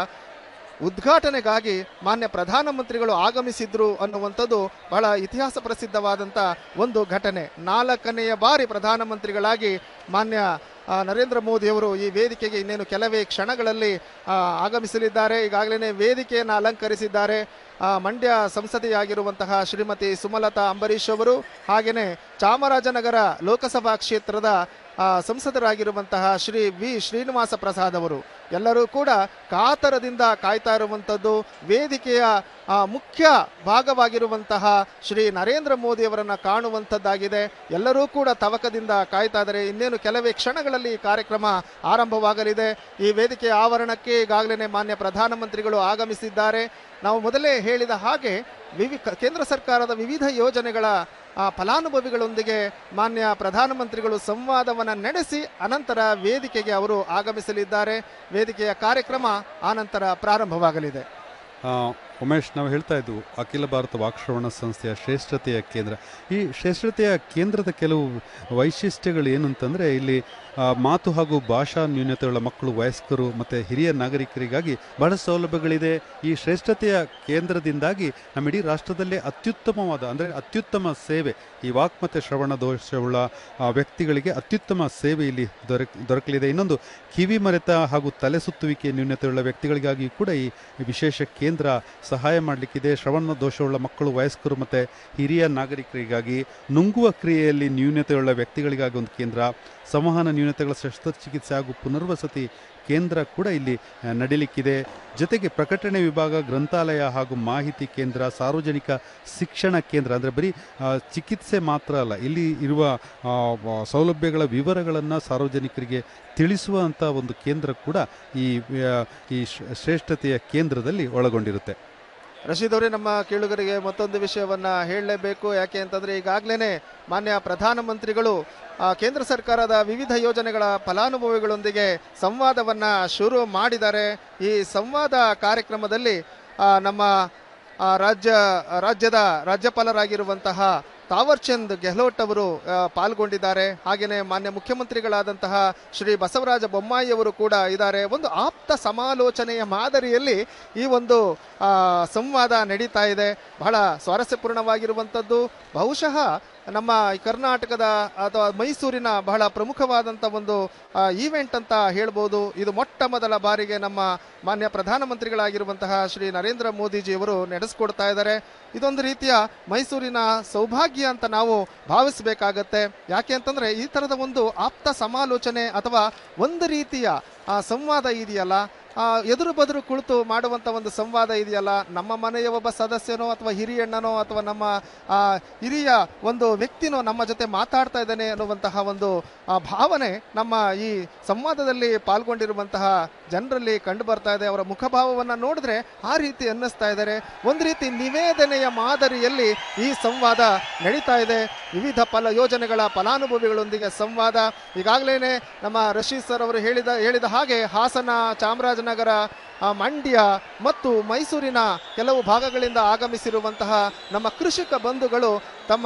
ಉದ್ಘಾಟನೆಗಾಗಿ ಮಾನ್ಯ ಪ್ರಧಾನಮಂತ್ರಿಗಳು ಆಗಮಿಸಿದ್ರು ಅನ್ನುವಂಥದ್ದು ಬಹಳ ಇತಿಹಾಸ ಪ್ರಸಿದ್ಧವಾದಂಥ ಒಂದು ಘಟನೆ ನಾಲ್ಕನೆಯ ಬಾರಿ ಪ್ರಧಾನಮಂತ್ರಿಗಳಾಗಿ ಮಾನ್ಯ ಆ, ನರೇಂದ್ರ ಮೋದಿಯವರು ಈ ವೇದಿಕೆಗೆ ಇನ್ನೇನು ಕೆಲವೇ ಕ್ಷಣಗಳಲ್ಲಿ ಆ, ಆಗಮಿಸಲಿದ್ದಾರೆ ಈಗಾಗಲೇ ವೇದಿಕೆಯನ್ನು ಅಲಂಕರಿಸಿದ್ದಾರೆ ಆ, ಮಂಡ್ಯ ಸಂಸದೆಯಾಗಿರುವಂತಹ ಶ್ರೀಮತಿ ಸುಮಲತಾ ಅಂಬರೀಶ್ ಅವರು ಹಾಗೆಯೇ ಚಾಮರಾಜನಗರ ಲೋಕಸಭಾ ಕ್ಷೇತ್ರದ ಆ, ಸಂಸದರಾಗಿರುವಂತಹ ಶ್ರೀ ವಿ ಶ್ರೀನಿವಾಸ ಪ್ರಸಾದ್ ಅವರು ಎಲ್ಲರೂ ಕೂಡ ಕಾತರದಿಂದ ಕಾಯ್ತಾ ಇರುವಂಥದ್ದು ವೇದಿಕೆಯ ಆ, ಮುಖ್ಯ ಭಾಗವಾಗಿರುವಂತಹ ಶ್ರೀ ನರೇಂದ್ರ ಮೋದಿ ಅವರನ್ನ ಕಾಣುವಂಥದ್ದಾಗಿದೆ ಎಲ್ಲರೂ ಕೂಡ ತವಕದಿಂದ ಕಾಯ್ತಾ ಇದ್ದಾರೆ ಇನ್ನೇನು ಕೆಲವೇ ಕ್ಷಣಗಳಲ್ಲಿ ಈ ಕಾರ್ಯಕ್ರಮ ಆರಂಭವಾಗಲಿದೆ ಈ ವೇದಿಕೆಯ ಆವರಣಕ್ಕೆ ಈಗಾಗಲೇ ಮಾನ್ಯ ಪ್ರಧಾನಮಂತ್ರಿಗಳು ಆಗಮಿಸಿದ್ದಾರೆ ನಾವು ಮೊದಲೇ ಹೇಳಿದ ಹಾಗೆ ವಿವಿ ಕೇಂದ್ರ ಸರ್ಕಾರದ ವಿವಿಧ ಯೋಜನೆಗಳ ಆ, ಫಲಾನುಭವಿಗಳೊಂದಿಗೆ ಮಾನ್ಯ ಪ್ರಧಾನಮಂತ್ರಿಗಳು ಸಂವಾದವನ್ನು ನಡೆಸಿ ಅನಂತರ ವೇದಿಕೆಗೆ ಅವರು ಆಗಮಿಸಲಿದ್ದಾರೆ ವೇದಿಕೆಯ ಕಾರ್ಯಕ್ರಮ ಆನಂತರ ಪ್ರಾರಂಭವಾಗಲಿದೆ ಆ, ಉಮೇಶ್ ನಾವು ಹೇಳ್ತಾ ಇದ್ವು ಅಖಿಲ ಭಾರತ ವಾಕ್ಶ್ರವಣ ಸಂಸ್ಥೆಯ ಶ್ರೇಷ್ಠತೆಯ ಕೇಂದ್ರ ಈ ಶ್ರೇಷ್ಠತೆಯ ಕೇಂದ್ರದ ಕೆಲವು ವೈಶಿಷ್ಟ್ಯಗಳು ಏನು ಅಂತಂದರೆ ಇಲ್ಲಿ ಆ, ಮಾತು ಹಾಗೂ ಭಾಷಾ ನ್ಯೂನತೆಗಳ ಮಕ್ಕಳು ವಯಸ್ಕರು ಮತ್ತು ಹಿರಿಯ ನಾಗರಿಕರಿಗಾಗಿ ಬಹಳ ಸೌಲಭ್ಯಗಳಿದೆ ಈ ಶ್ರೇಷ್ಠತೆಯ ಕೇಂದ್ರದಿಂದಾಗಿ ನಮ್ಮ ಇಡೀ ರಾಷ್ಟ್ರದಲ್ಲೇ ಅತ್ಯುತ್ತಮವಾದ ಅಂದರೆ ಅತ್ಯುತ್ತಮ ಸೇವೆ ಈ ವಾಕ್ ಮತ್ತು ಶ್ರವಣ ದೋಷವುಳ್ಳ ಆ, ವ್ಯಕ್ತಿಗಳಿಗೆ ಅತ್ಯುತ್ತಮ ಸೇವೆ ಇಲ್ಲಿ ದೊರಕ್ ದೊರಕಲಿದೆ ಇನ್ನೊಂದು ಕಿವಿ ಮರೆತ ಹಾಗೂ ತಲೆ ಸುತ್ತುವಿಕೆ ನ್ಯೂನತೆಯುಳ್ಳ ವ್ಯಕ್ತಿಗಳಿಗಾಗಿ ಕೂಡ ಈ ವಿಶೇಷ ಕೇಂದ್ರ ಸಹಾಯ ಮಾಡಲಿಕ್ಕಿದೆ ಶ್ರವಣ ದೋಷವುಳ್ಳ ಮಕ್ಕಳು ವಯಸ್ಕರು ಮತ್ತು ಹಿರಿಯ ನಾಗರಿಕರಿಗಾಗಿ ನುಂಗುವ ಕ್ರಿಯೆಯಲ್ಲಿ ನ್ಯೂನತೆಯುಳ್ಳ ವ್ಯಕ್ತಿಗಳಿಗಾಗಿ ಒಂದು ಕೇಂದ್ರ ಸಂವಹನ ನ್ಯೂನತೆಗಳ ಶಸ್ತ್ರಚಿಕಿತ್ಸೆ ಹಾಗೂ ಪುನರ್ವಸತಿ ಕೇಂದ್ರ ಕೂಡ ಇಲ್ಲಿ ಆ, ನಡೀಲಿಕ್ಕಿದೆ ಜೊತೆಗೆ ಪ್ರಕಟಣೆ ವಿಭಾಗ ಗ್ರಂಥಾಲಯ ಹಾಗೂ ಮಾಹಿತಿ ಕೇಂದ್ರ ಸಾರ್ವಜನಿಕ ಶಿಕ್ಷಣ ಕೇಂದ್ರ ಅಂದರೆ ಬರೀ ಆ, ಚಿಕಿತ್ಸೆ ಮಾತ್ರ ಅಲ್ಲ ಇಲ್ಲಿ ಇರುವ ಆ, ವ- ಸೌಲಭ್ಯಗಳ ವಿವರಗಳನ್ನು ಸಾರ್ವಜನಿಕರಿಗೆ ತಿಳಿಸುವಂಥ ಒಂದು ಕೇಂದ್ರ ಕೂಡ ಈ ಆ, ಈ ಶ್ರೇ- ಶ್ರೇಷ್ಠತೆಯ ಕೇಂದ್ರದಲ್ಲಿ ಒಳಗೊಂಡಿರುತ್ತೆ ರಶೀದ್ ಅವರೇ ನಮ್ಮ ಕೇಳುಗರಿಗೆ ಮತ್ತೊಂದು ವಿಷಯವನ್ನ ಹೇಳಲೇಬೇಕು ಯಾಕೆ ಅಂತಂದ್ರೆ ಈಗಾಗಲೇ ಮಾನ್ಯ ಪ್ರಧಾನಮಂತ್ರಿಗಳು ಆ, ಕೇಂದ್ರ ಸರ್ಕಾರದ ವಿವಿಧ ಯೋಜನೆಗಳ ಫಲಾನುಭವಿಗಳೊಂದಿಗೆ ಸಂವಾದವನ್ನ ಶುರು ಮಾಡಿದ್ದಾರೆ ಈ ಸಂವಾದ ಕಾರ್ಯಕ್ರಮದಲ್ಲಿ ಆ, ನಮ್ಮ ಆ, ರಾಜ್ಯ ರಾಜ್ಯದ ರಾಜ್ಯಪಾಲರಾಗಿರುವಂತಹ ತಾವರ್ಚಂದ್ ಗೆಹ್ಲೋಟ್ ಅವರು ಆ, ಪಾಲ್ಗೊಂಡಿದ್ದಾರೆ ಹಾಗೆಯೇ ಮಾನ್ಯ ಮುಖ್ಯಮಂತ್ರಿಗಳಾದಂತಹ ಶ್ರೀ ಬಸವರಾಜ ಬೊಮ್ಮಾಯಿ ಅವರು ಕೂಡ ಇದ್ದಾರೆ ಒಂದು ಆಪ್ತ ಸಮಾಲೋಚನೆಯ ಮಾದರಿಯಲ್ಲಿ ಈ ಒಂದು ಆ, ಸಂವಾದ ನಡೀತಾ ಇದೆ ಬಹಳ ಸ್ವಾರಸ್ಯಪೂರ್ಣವಾಗಿರುವಂಥದ್ದು ಬಹುಶಃ ನಮ್ಮ ಈ ಕರ್ನಾಟಕದ ಅಥವಾ ಮೈಸೂರಿನ ಬಹಳ ಪ್ರಮುಖವಾದಂಥ ಒಂದು ಈವೆಂಟ್ ಅಂತ ಹೇಳ್ಬೋದು ಇದು ಮೊಟ್ಟ ಮೊದಲ ಬಾರಿಗೆ ನಮ್ಮ ಮಾನ್ಯ ಪ್ರಧಾನಮಂತ್ರಿಗಳಾಗಿರುವಂತಹ ಶ್ರೀ ನರೇಂದ್ರ ಮೋದಿಜಿಯವರು ನಡೆಸ್ಕೊಡ್ತಾ ಇದ್ದಾರೆ ಇದೊಂದು ರೀತಿಯ ಮೈಸೂರಿನ ಸೌಭಾಗ್ಯ ಅಂತ ನಾವು ಭಾವಿಸಬೇಕಾಗತ್ತೆ ಯಾಕೆ ಅಂತಂದ್ರೆ ಈ ತರದ ಒಂದು ಆಪ್ತ ಸಮಾಲೋಚನೆ ಅಥವಾ ಒಂದು ರೀತಿಯ ಆ, ಸಂವಾದ ಇದೆಯಲ್ಲ ಆ, ಎದುರು ಬದುರು ಕುಳಿತು ಮಾಡುವಂತ ಒಂದು ಸಂವಾದ ಇದೆಯಲ್ಲ ನಮ್ಮ ಮನೆಯ ಒಬ್ಬ ಸದಸ್ಯನೋ ಅಥವಾ ಹಿರಿಯಣ್ಣನೋ ಅಥವಾ ನಮ್ಮ ಆ, ಹಿರಿಯ ಒಂದು ವ್ಯಕ್ತಿನೋ ನಮ್ಮ ಜೊತೆ ಮಾತಾಡ್ತಾ ಇದ್ದಾನೆ ಅನ್ನುವಂತಹ ಒಂದು ಆ, ಭಾವನೆ ನಮ್ಮ ಈ ಸಂವಾದದಲ್ಲಿ ಪಾಲ್ಗೊಂಡಿರುವಂತಹ ಜನರಲ್ಲಿ ಕಂಡು ಬರ್ತಾ ಇದೆ ಅವರ ಮುಖಭಾವವನ್ನ ನೋಡಿದ್ರೆ ಆ ರೀತಿ ಅನ್ನಿಸ್ತಾ ಇದ್ದಾರೆ ಒಂದು ರೀತಿ ನಿವೇದನೆಯ ಮಾದರಿಯಲ್ಲಿ ಈ ಸಂವಾದ ನಡೀತಾ ಇದೆ ವಿವಿಧ ಫಲ ಯೋಜನೆಗಳ ಫಲಾನುಭವಿಗಳೊಂದಿಗೆ ಸಂವಾದ ಈಗಾಗಲೇ ನಮ್ಮ ರಶೀದ್ ಸರ್ ಅವರು ಹೇಳಿದ ಹೇಳಿದ ಹಾಗೆ ಹಾಸನ ಚಾಮರಾಜನಗರ ಆ, ಮಂಡ್ಯ ಮತ್ತು ಮೈಸೂರಿನ ಕೆಲವು ಭಾಗಗಳಿಂದ ಆಗಮಿಸಿರುವಂತಹ ನಮ್ಮ ಕೃಷಿಕ ಬಂಧುಗಳು ತಮ್ಮ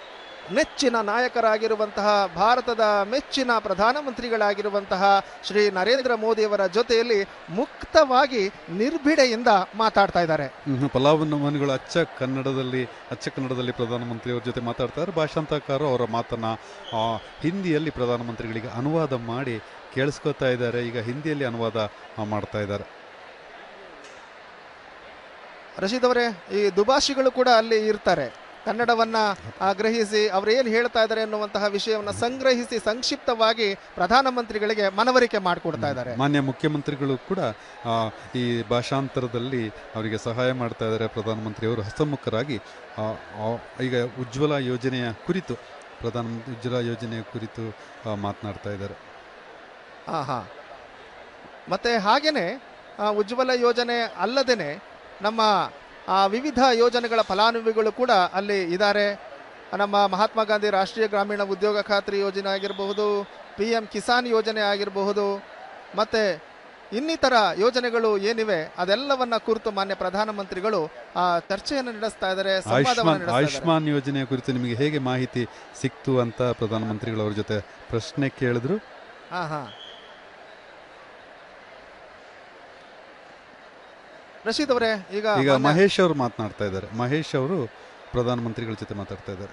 ನೆಚ್ಚಿನ ನಾಯಕರಾಗಿರುವಂತಹ ಭಾರತದ ಮೆಚ್ಚಿನ ಪ್ರಧಾನಮಂತ್ರಿಗಳಾಗಿರುವಂತಹ ಶ್ರೀ ನರೇಂದ್ರ ಮೋದಿಯವರ ಜೊತೆಯಲ್ಲಿ ಮುಕ್ತವಾಗಿ ನಿರ್ಭಿಡೆಯಿಂದ ಮಾತಾಡ್ತಾ ಇದ್ದಾರೆ ಹ್ಮ್, ಫಲಾನುಭವಿಗಳು ಅಚ್ಚ ಕನ್ನಡದಲ್ಲಿ ಅಚ್ಚ ಕನ್ನಡದಲ್ಲಿ ಪ್ರಧಾನಮಂತ್ರಿಯವರ ಜೊತೆ ಮಾತಾಡ್ತಾರೆ ಭಾಷಾಂತರಕಾರರು ಅವರ ಮಾತನ್ನ ಆ, ಹಿಂದಿಯಲ್ಲಿ ಪ್ರಧಾನಮಂತ್ರಿಗಳಿಗೆ ಅನುವಾದ ಮಾಡಿ ಕೇಳಿಸ್ಕೊತಾ ಇದ್ದಾರೆ ಈಗ ಹಿಂದಿಯಲ್ಲಿ ಅನುವಾದ ಆ, ಮಾಡ್ತಾ ಇದ್ದಾರೆ ರಶೀದ್ ಅವರೇ ಈ ದುಭಾಷಿಗಳು ಕೂಡ ಅಲ್ಲಿ ಇರ್ತಾರೆ ಕನ್ನಡವನ್ನ ಆ, ಗ್ರಹಿಸಿ ಅವ್ರು ಏನು ಹೇಳ್ತಾ ಇದ್ದಾರೆ ಅನ್ನುವಂತಹ ವಿಷಯವನ್ನ ಸಂಗ್ರಹಿಸಿ ಸಂಕ್ಷಿಪ್ತವಾಗಿ ಪ್ರಧಾನಮಂತ್ರಿಗಳಿಗೆ ಮನವರಿಕೆ ಮಾಡಿಕೊಡ್ತಾ ಇದ್ದಾರೆ ಮಾನ್ಯ ಮುಖ್ಯಮಂತ್ರಿಗಳು ಕೂಡ ಆ, ಈ ಭಾಷಾಂತರದಲ್ಲಿ ಅವರಿಗೆ ಸಹಾಯ ಮಾಡ್ತಾ ಇದ್ದಾರೆ ಪ್ರಧಾನಮಂತ್ರಿಯವರು ಹಸ್ತಮುಖರಾಗಿ ಆ, ಆ, ಈಗ ಉಜ್ವಲ ಯೋಜನೆಯ ಕುರಿತು ಪ್ರಧಾನಮಂತ್ರಿ ಉಜ್ವಲ ಯೋಜನೆಯ ಕುರಿತು ಆ, ಮಾತನಾಡ್ತಾ ಇದ್ದಾರೆ ಹಾ ಹಾ ಮತ್ತೆ ಹಾಗೇನೆ ಆ, ಉಜ್ವಲ ಯೋಜನೆ ಅಲ್ಲದೇನೆ ನಮ್ಮ ಆ, ವಿವಿಧ ಯೋಜನೆಗಳ ಫಲಾನುಭವಿಗಳು ಕೂಡ ಅಲ್ಲಿ ಇದ್ದಾರೆ ನಮ್ಮ ಮಹಾತ್ಮ ಗಾಂಧಿ ರಾಷ್ಟ್ರೀಯ ಗ್ರಾಮೀಣ ಉದ್ಯೋಗ ಖಾತ್ರಿ ಯೋಜನೆ ಆಗಿರಬಹುದು ಪಿ ಎಂ ಕಿಸಾನ್ ಯೋಜನೆ ಆಗಿರಬಹುದು ಮತ್ತೆ ಇನ್ನಿತರ ಯೋಜನೆಗಳು ಏನಿವೆ ಅದೆಲ್ಲವನ್ನ ಕುರಿತು ಮಾನ್ಯ ಪ್ರಧಾನಮಂತ್ರಿಗಳು ಆ ಚರ್ಚೆಯನ್ನು ನಡೆಸ್ತಾ ಇದ್ದಾರೆ ಸಂವಾದವನ್ನು ಆಯುಷ್ಮಾನ್ ನಡೆಸ್ತಾ ಇದ್ದಾರೆ ಆಯುಷ್ಮಾನ್ ಯೋಜನೆಯ ಕುರಿತು ನಿಮಗೆ ಹೇಗೆ ಮಾಹಿತಿ ಸಿಕ್ತು ಅಂತ ಪ್ರಧಾನಮಂತ್ರಿಗಳು ಅವ್ರ ಜೊತೆ ಪ್ರಶ್ನೆ ಕೇಳಿದ್ರು ಹಾ ಹಾ ರಶೀದ್ ಅವರೇ ಈಗ ಈಗ ಮಾನ್ಯ- ಮಹೇಶ್ ಅವರು ಮಾತನಾಡ್ತಾ ಇದ್ದಾರೆ ಮಹೇಶ್ ಅವರು ಪ್ರಧಾನಮಂತ್ರಿಗಳ ಜೊತೆ ಮಾತಾಡ್ತಾ ಇದ್ದಾರೆ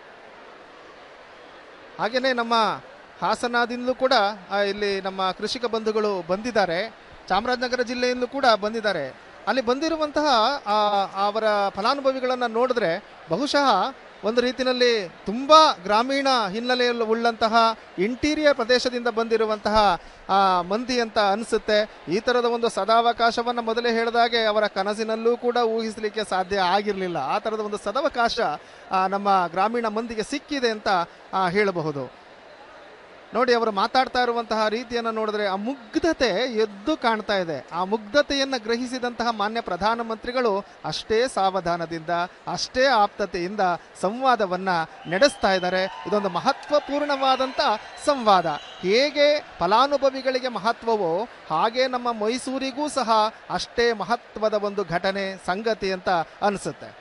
ಹಾಗೇನೆ ನಮ್ಮ ಹಾಸನದಿಂದಲೂ ಕೂಡ ಆ, ಇಲ್ಲಿ ನಮ್ಮ ಕೃಷಿಕ ಬಂಧುಗಳು ಬಂದಿದ್ದಾರೆ ಚಾಮರಾಜನಗರ ಜಿಲ್ಲೆಯಿಂದಲೂ ಕೂಡ ಬಂದಿದ್ದಾರೆ ಅಲ್ಲಿ ಬಂದಿರುವಂತಹ ಆ, ಅವರ ಫಲಾನುಭವಿಗಳನ್ನು ನೋಡಿದ್ರೆ ಬಹುಶಃ ಒಂದು ರೀತಿಯಲ್ಲಿ ತುಂಬಾ ಗ್ರಾಮೀಣ ಹಿನ್ನೆಲೆ ಉಳ್ಳಂತಹ ಇಂಟೀರಿಯರ್ ಪ್ರದೇಶದಿಂದ ಬಂದಿರುವಂತಹ ಆ, ಮಂದಿ ಅಂತ ಅನಿಸುತ್ತೆ ಈ ಥರದ ಒಂದು ಸದಾವಕಾಶವನ್ನು ಮೊದಲೇ ಹೇಳಿದಾಗೆ ಅವರ ಕನಸಿನಲ್ಲೂ ಕೂಡ ಊಹಿಸಲಿಕ್ಕೆ ಸಾಧ್ಯ ಆಗಿರಲಿಲ್ಲ ಆ ಥರದ ಒಂದು ಸದಾವಕಾಶ ಆ, ನಮ್ಮ ಗ್ರಾಮೀಣ ಮಂದಿಗೆ ಸಿಕ್ಕಿದೆ ಅಂತ ಆ, ಹೇಳಬಹುದು ನೋಡಿ ಅವರು ಮಾತಾಡ್ತಾ ಇರುವಂತಹ ರೀತಿಯನ್ನು ನೋಡಿದ್ರೆ ಆ ಮುಗ್ಧತೆ ಎದ್ದು ಕಾಣ್ತಾ ಇದೆ ಆ ಮುಗ್ಧತೆಯನ್ನು ಗ್ರಹಿಸಿದಂತಹ ಮಾನ್ಯ ಪ್ರಧಾನಮಂತ್ರಿಗಳು ಅಷ್ಟೇ ಸಾವಧಾನದಿಂದ ಅಷ್ಟೇ ಆಪ್ತತೆಯಿಂದ ಸಂವಾದವನ್ನ ನಡೆಸ್ತಾ ಇದ್ದಾರೆ ಇದೊಂದು ಮಹತ್ವಪೂರ್ಣವಾದಂಥ ಸಂವಾದ ಹೇಗೆ ಫಲಾನುಭವಿಗಳಿಗೆ ಮಹತ್ವವೋ ಹಾಗೆ ನಮ್ಮ ಮೈಸೂರಿಗೂ ಸಹ ಅಷ್ಟೇ ಮಹತ್ವದ ಒಂದು ಘಟನೆ ಸಂಗತಿ ಅಂತ ಅನಿಸುತ್ತೆ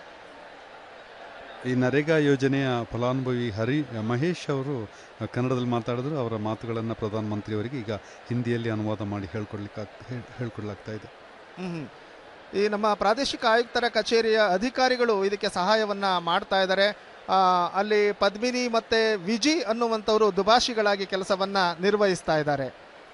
ಈ ನರೇಗಾ ಯೋಜನೆಯ ಫಲಾನುಭವಿ ಹರಿ ಮಹೇಶ್ ಅವರು ಕನ್ನಡದಲ್ಲಿ ಮಾತಾಡಿದ್ರು ಅವರ ಮಾತುಗಳನ್ನು ಪ್ರಧಾನಮಂತ್ರಿಯವರಿಗೆ ಈಗ ಹಿಂದಿಯಲ್ಲಿ ಅನುವಾದ ಮಾಡಿ ಹೇಳ್ಕೊಡ್ಲಿಕ್ಕೆ ಹೇಳ್ಕೊಡ್ಲಾಗ್ತಾ ಇದೆ ಹ್ಮ್. ಈ ನಮ್ಮ ಪ್ರಾದೇಶಿಕ ಆಯುಕ್ತರ ಕಚೇರಿಯ ಅಧಿಕಾರಿಗಳು ಇದಕ್ಕೆ ಸಹಾಯವನ್ನ ಮಾಡ್ತಾ ಇದ್ದಾರೆ ಆ, ಅಲ್ಲಿ ಪದ್ಮಿನಿ ಮತ್ತೆ ವಿಜಿ ಅನ್ನುವಂಥವರು ದುಭಾಷಿಗಳಾಗಿ ಕೆಲಸವನ್ನ ನಿರ್ವಹಿಸ್ತಾ ಇದ್ದಾರೆ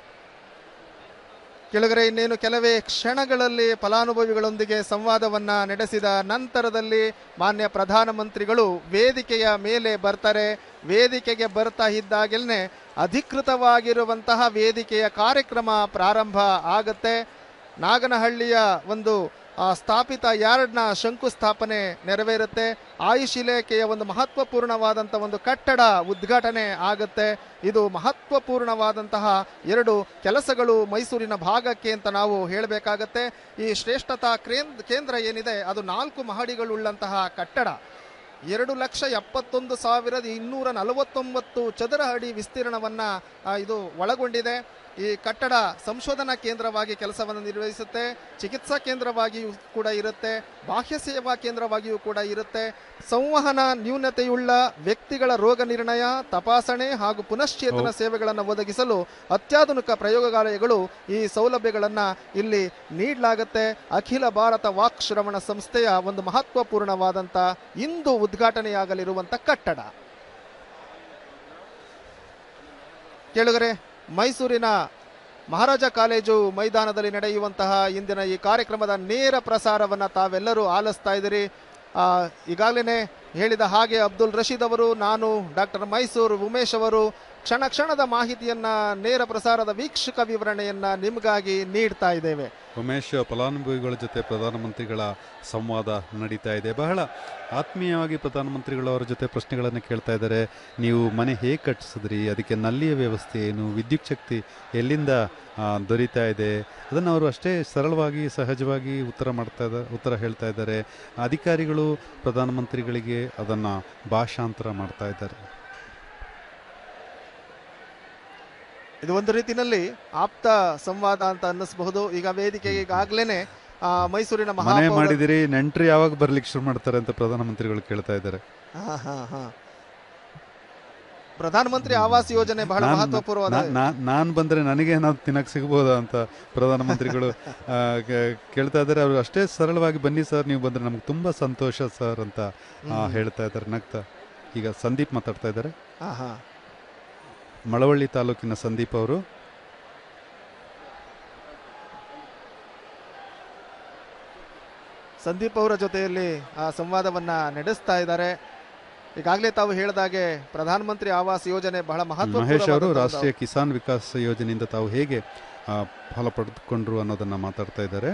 ಕೆಳಗರೆ ಇನ್ನೇನು ಕೆಲವೇ ಕ್ಷಣಗಳಲ್ಲಿ ಫಲಾನುಭವಿಗಳೊಂದಿಗೆ ಸಂವಾದವನ್ನ ನಡೆಸಿದ ನಂತರದಲ್ಲಿ ಮಾನ್ಯ ಪ್ರಧಾನಮಂತ್ರಿಗಳು ವೇದಿಕೆಯ ಮೇಲೆ ಬರ್ತಾರೆ ವೇದಿಕೆಗೆ ಬರ್ತಾ ಇದ್ದಾಗೆಲ್ನೆ ಅಧಿಕೃತವಾಗಿರುವಂತಹ ವೇದಿಕೆಯ ಕಾರ್ಯಕ್ರಮ ಪ್ರಾರಂಭ ಆಗತ್ತೆ ನಾಗನಹಳ್ಳಿಯ ಒಂದು ಆ, ಸ್ಥಾಪಿತ ಯಾರ್ಡ್ನ ಶಂಕುಸ್ಥಾಪನೆ ನೆರವೇರುತ್ತೆ ಆಯುಷ್ ಇಲಾಖೆಯ ಒಂದು ಮಹತ್ವಪೂರ್ಣವಾದಂಥ ಒಂದು ಕಟ್ಟಡ ಉದ್ಘಾಟನೆ ಆಗುತ್ತೆ ಇದು ಮಹತ್ವಪೂರ್ಣವಾದಂತಹ ಎರಡು ಕೆಲಸಗಳು ಮೈಸೂರಿನ ಭಾಗಕ್ಕೆ ಅಂತ ನಾವು ಹೇಳಬೇಕಾಗತ್ತೆ ಈ ಶ್ರೇಷ್ಠತಾ ಕ್ರೇಂದ್- ಕೇಂದ್ರ ಏನಿದೆ ಅದು ನಾಲ್ಕು ಮಹಡಿಗಳುಳ್ಳಂತಹ ಕಟ್ಟಡ ಎರಡು ಲಕ್ಷ ಎಪ್ಪತ್ತೊಂದು ಸಾವಿರದ ಇನ್ನೂರ ನಲವತ್ತೊಂಬತ್ತು ಚದರ ಅಡಿ ವಿಸ್ತೀರ್ಣವನ್ನ ಆ, ಇದು ಒಳಗೊಂಡಿದೆ ಈ ಕಟ್ಟಡ ಸಂಶೋಧನಾ ಕೇಂದ್ರವಾಗಿ ಕೆಲಸವನ್ನು ನಿರ್ವಹಿಸುತ್ತೆ ಚಿಕಿತ್ಸಾ ಕೇಂದ್ರವಾಗಿಯೂ ಕೂಡ ಇರುತ್ತೆ ಬಾಹ್ಯ ಸೇವಾ ಕೇಂದ್ರವಾಗಿಯೂ ಕೂಡ ಇರುತ್ತೆ ಸಂವಹನ ನ್ಯೂನತೆಯುಳ್ಳ ವ್ಯಕ್ತಿಗಳ ರೋಗ ನಿರ್ಣಯ ತಪಾಸಣೆ ಹಾಗೂ ಪುನಶ್ಚೇತನ ಸೇವೆಗಳನ್ನು ಒದಗಿಸಲು ಅತ್ಯಾಧುನಿಕ ಪ್ರಯೋಗಾಲಯಗಳು ಈ ಸೌಲಭ್ಯಗಳನ್ನು ಇಲ್ಲಿ ನೀಡಲಾಗುತ್ತೆ ಅಖಿಲ ಭಾರತ ವಾಕ್ ಶ್ರವಣ ಸಂಸ್ಥೆಯ ಒಂದು ಮಹತ್ವಪೂರ್ಣವಾದಂಥ ಇಂದು ಉದ್ಘಾಟನೆಯಾಗಲಿರುವಂಥ ಕಟ್ಟಡ ಕೇಳುಗರೆ ಮೈಸೂರಿನ ಮಹಾರಾಜ ಕಾಲೇಜು ಮೈದಾನದಲ್ಲಿ ನಡೆಯುವಂತಹ ಇಂದಿನ ಈ ಕಾರ್ಯಕ್ರಮದ ನೇರ ಪ್ರಸಾರವನ್ನು ತಾವೆಲ್ಲರೂ ಆಲಿಸ್ತಾ ಇದ್ದೀರಿ ಆ, ಈಗಾಗಲೇ ಹೇಳಿದ ಹಾಗೆ ಅಬ್ದುಲ್ ರಶೀದ್ ಅವರು ನಾನು ಡಾಕ್ಟರ್ ಮೈಸೂರು ಉಮೇಶ್ ಅವರು ಕ್ಷಣ ಕ್ಷಣದ ಮಾಹಿತಿಯನ್ನ ನೇರ ಪ್ರಸಾರದ ವೀಕ್ಷಕ ವಿವರಣೆಯನ್ನ ನಿಮಗಾಗಿ ನೀಡ್ತಾ ಇದ್ದೇವೆ ಉಮೇಶ್ ಫಲಾನುಭವಿಗಳ ಜೊತೆ ಪ್ರಧಾನಮಂತ್ರಿಗಳ ಸಂವಾದ ನಡೀತಾ ಇದೆ ಬಹಳ ಆತ್ಮೀಯವಾಗಿ ಪ್ರಧಾನಮಂತ್ರಿಗಳು ಅವರ ಜೊತೆ ಪ್ರಶ್ನೆಗಳನ್ನು ಕೇಳ್ತಾ ಇದ್ದಾರೆ ನೀವು ಮನೆ ಹೇಗೆ ಕಟ್ಟಿಸಿದ್ರಿ ಅದಕ್ಕೆ ನಲ್ಲಿಯ ವ್ಯವಸ್ಥೆ ಏನು ವಿದ್ಯುತ್ ಶಕ್ತಿ ಎಲ್ಲಿಂದ ಆ, ದೊರೀತಾ ಇದೆ ಅದನ್ನು ಅವರು ಅಷ್ಟೇ ಸರಳವಾಗಿ ಸಹಜವಾಗಿ ಉತ್ತರ ಮಾಡ್ತಾ ಇದ್ದಾರೆ ಉತ್ತರ ಹೇಳ್ತಾ ಇದ್ದಾರೆ ಅಧಿಕಾರಿಗಳು ಪ್ರಧಾನಮಂತ್ರಿಗಳಿಗೆ ಅದನ್ನು ಭಾಷಾಂತರ ಮಾಡ್ತಾ ಇದ್ದಾರೆ ಇದು ಒಂದು ರೀತಿನಲ್ಲಿ ಆಪ್ತ ಸಂವಾದ ಅಂತ ಅನ್ನಿಸಬಹುದು ಈಗ ವೇದಿಕೆಗೆ ಈಗಾಗಲೇ ಮೈಸೂರಿನ ಮನೆ ಮಹಾಪೌರ ಮಾಡಿದಿರಿ ನೆಂಟರು ಯಾವಾಗ ಬರ್ಲಿಕ್ಕೆ ಶುರು ಮಾಡ್ತಾರೆ ಅಂತ ಪ್ರಧಾನಮಂತ್ರಿಗಳು ಕೇಳ್ತಾ ಇದ್ದಾರೆ ಹಾ, ಹಾ, ಹಾ. ಪ್ರಧಾನಮಂತ್ರಿ ಆವಾಸ್ ಯೋಜನೆ ಬಹಳ ನಾನ್- ಮಹತ್ವಪೂರ್ಣವಾದ ನಾ- ನಾ- ನಾನ್ ಬಂದ್ರೆ ನನಗೆ ಏನಾದ್ರು ತಿನ್ನಕ್ ಸಿಗ್ಬೋದಾ ಅಂತ ಪ್ರಧಾನಮಂತ್ರಿಗಳು ಆ, ಕ- ಕೇಳ್ತಾ ಇದ್ದಾರೆ ಅವರು ಅಷ್ಟೇ ಸರಳವಾಗಿ ಬನ್ನಿ ಸರ್ ನೀವು ಬಂದ್ರೆ ನಮ್ಗೆ ತುಂಬಾ ಸಂತೋಷ ಸರ್ ಅಂತ ಆ, ಹೇಳ್ತಾ ಇದ್ದಾರೆ ನಗ್ತಾ ಈಗ ಸಂದೀಪ್ ಮಾತಾಡ್ತಾ ಇದ್ದಾರೆ ಹಾ, ಹಾ. ಮಳವಳ್ಳಿ ತಾಲೂಕಿನ ಸಂದೀಪ್ ಅವರು ಸಂದೀಪ್ ಅವರ ಜೊತೆಯಲ್ಲಿ ಆ ಸಂವಾದವನ್ನ ನಡೆಸ್ತಾ ಇದ್ದಾರೆ ಈಗಾಗಲೇ ತಾವು ಹೇಳಿದಾಗೆ ಪ್ರಧಾನಮಂತ್ರಿ ಆವಾಸ್ ಯೋಜನೆ ಬಹಳ ಮಹೇಶ್ ಅವರು ಮಹತ್ವ ರಾಷ್ಟ್ರೀಯ ಕಿಸಾನ್ ವಿಕಾಸ್ ಯೋಜನೆಯಿಂದ ತಾವು ಹೇಗೆ ಆ, ಫಲ ಪಡೆದುಕೊಂಡ್ರು ಅನ್ನೋದನ್ನ ಮಾತಾಡ್ತಾ ಇದ್ದಾರೆ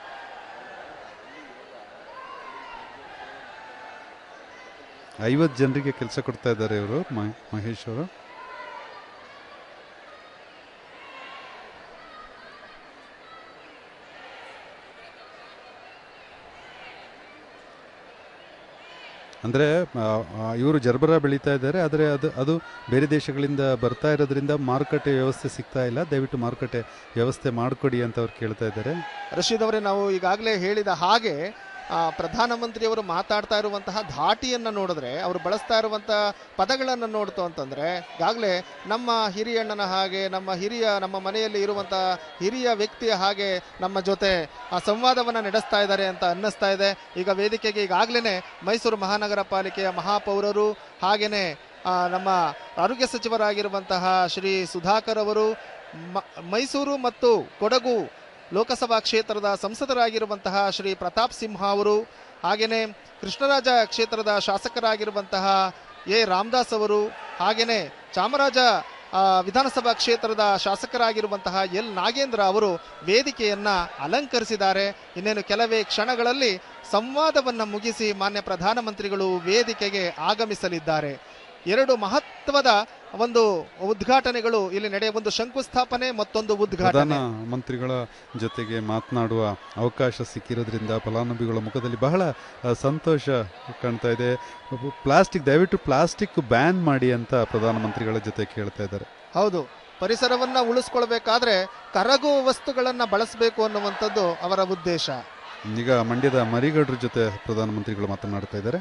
ಐವತ್ತು ಜನರಿಗೆ ಕೆಲಸ ಕೊಡ್ತಾ ಇದ್ದಾರೆ ಇವರು ಮಹೇಶ್ ಅವರು ಅಂದರೆ ಇವರು ಜರ್ಬರ ಬೆಳೀತಾ ಇದ್ದಾರೆ ಆದರೆ ಅದು ಅದು ಬೇರೆ ದೇಶಗಳಿಂದ ಬರ್ತಾ ಇರೋದ್ರಿಂದ ಮಾರುಕಟ್ಟೆ ವ್ಯವಸ್ಥೆ ಸಿಗ್ತಾ ಇಲ್ಲ ದಯವಿಟ್ಟು ಮಾರುಕಟ್ಟೆ ವ್ಯವಸ್ಥೆ ಮಾಡಿಕೊಡಿ ಅಂತ ಅವ್ರು ಕೇಳ್ತಾ ಇದ್ದಾರೆ ರಶೀದ್ ಅವರೇ ನಾವು ಈಗಾಗಲೇ ಹೇಳಿದ ಹಾಗೆ ಆ, ಪ್ರಧಾನಮಂತ್ರಿಯವರು ಮಾತಾಡ್ತಾ ಇರುವಂತಹ ಧಾಟಿಯನ್ನ ನೋಡಿದ್ರೆ ಅವರು ಬಳಸ್ತಾ ಇರುವಂತಹ ಪದಗಳನ್ನು ನೋಡ್ತು ಅಂತಂದ್ರೆ ಈಗಾಗಲೇ ನಮ್ಮ ಹಿರಿಯಣ್ಣನ ಹಾಗೆ ನಮ್ಮ ಹಿರಿಯ ನಮ್ಮ ಮನೆಯಲ್ಲಿ ಇರುವಂತಹ ಹಿರಿಯ ವ್ಯಕ್ತಿಯ ಹಾಗೆ ನಮ್ಮ ಜೊತೆ ಆ ಸಂವಾದವನ್ನ ನಡೆಸ್ತಾ ಇದ್ದಾರೆ ಅಂತ ಅನ್ನಿಸ್ತಾ ಇದೆ ಈಗ ವೇದಿಕೆಗೆ ಈಗಾಗಲೇ ಮೈಸೂರು ಮಹಾನಗರ ಪಾಲಿಕೆಯ ಮಹಾಪೌರರು ಹಾಗೇನೆ ಆ, ನಮ್ಮ ಆರೋಗ್ಯ ಸಚಿವರಾಗಿರುವಂತಹ ಶ್ರೀ ಸುಧಾಕರ್ ಅವರು ಮ- ಮೈಸೂರು ಮತ್ತು ಕೊಡಗು ಲೋಕಸಭಾ ಕ್ಷೇತ್ರದ ಸಂಸದರಾಗಿರುವಂತಹ ಶ್ರೀ ಪ್ರತಾಪ್ ಸಿಂಹ ಅವರು ಹಾಗೆಯೇ ಕೃಷ್ಣರಾಜ ಕ್ಷೇತ್ರದ ಶಾಸಕರಾಗಿರುವಂತಹ ಎ ರಾಮದಾಸ್ ಅವರು ಹಾಗೆಯೇ ಚಾಮರಾಜ ಆ, ವಿಧಾನಸಭಾ ಕ್ಷೇತ್ರದ ಶಾಸಕರಾಗಿರುವಂತಹ ಎಲ್ ನಾಗೇಂದ್ರ ಅವರು ವೇದಿಕೆಯನ್ನ ಅಲಂಕರಿಸಿದ್ದಾರೆ ಇನ್ನೇನು ಕೆಲವೇ ಕ್ಷಣಗಳಲ್ಲಿ ಸಂವಾದವನ್ನ ಮುಗಿಸಿ ಮಾನ್ಯ ಪ್ರಧಾನಮಂತ್ರಿಗಳು ವೇದಿಕೆಗೆ ಆಗಮಿಸಲಿದ್ದಾರೆ ಎರಡು ಮಹತ್ವದ ಒಂದು ಉದ್ಘಾಟನೆಗಳು ಇಲ್ಲಿ ನಡೆಯ ಒಂದು ಶಂಕುಸ್ಥಾಪನೆ ಮತ್ತೊಂದು ಉದ್ಘಾಟನೆ ಪ್ರಧಾನ ಮಂತ್ರಿಗಳ ಜೊತೆಗೆ ಮಾತನಾಡುವ ಅವಕಾಶ ಸಿಕ್ಕಿರೋದ್ರಿಂದ ಫಲಾನುಭವಿಗಳ ಮುಖದಲ್ಲಿ ಬಹಳ ಆ, ಸಂತೋಷ ಕಾಣ್ತಾ ಇದೆ ಪ್ಲಾಸ್ಟಿಕ್ ದಯವಿಟ್ಟು ಪ್ಲಾಸ್ಟಿಕ್ ಬ್ಯಾನ್ ಮಾಡಿ ಅಂತ ಪ್ರಧಾನಮಂತ್ರಿಗಳ ಜೊತೆ ಕೇಳ್ತಾ ಇದ್ದಾರೆ ಹೌದು ಪರಿಸರವನ್ನ ಉಳಿಸ್ಕೊಳ್ಬೇಕಾದ್ರೆ ಕರಗುವ ವಸ್ತುಗಳನ್ನ ಬಳಸಬೇಕು ಅನ್ನುವಂಥದ್ದು ಅವರ ಉದ್ದೇಶ ಈಗ ಮಂಡ್ಯದ ಮರಿಗೌಡ್ರ ಜೊತೆ ಪ್ರಧಾನಮಂತ್ರಿಗಳು ಮಾತನಾಡ್ತಾ ಇದ್ದಾರೆ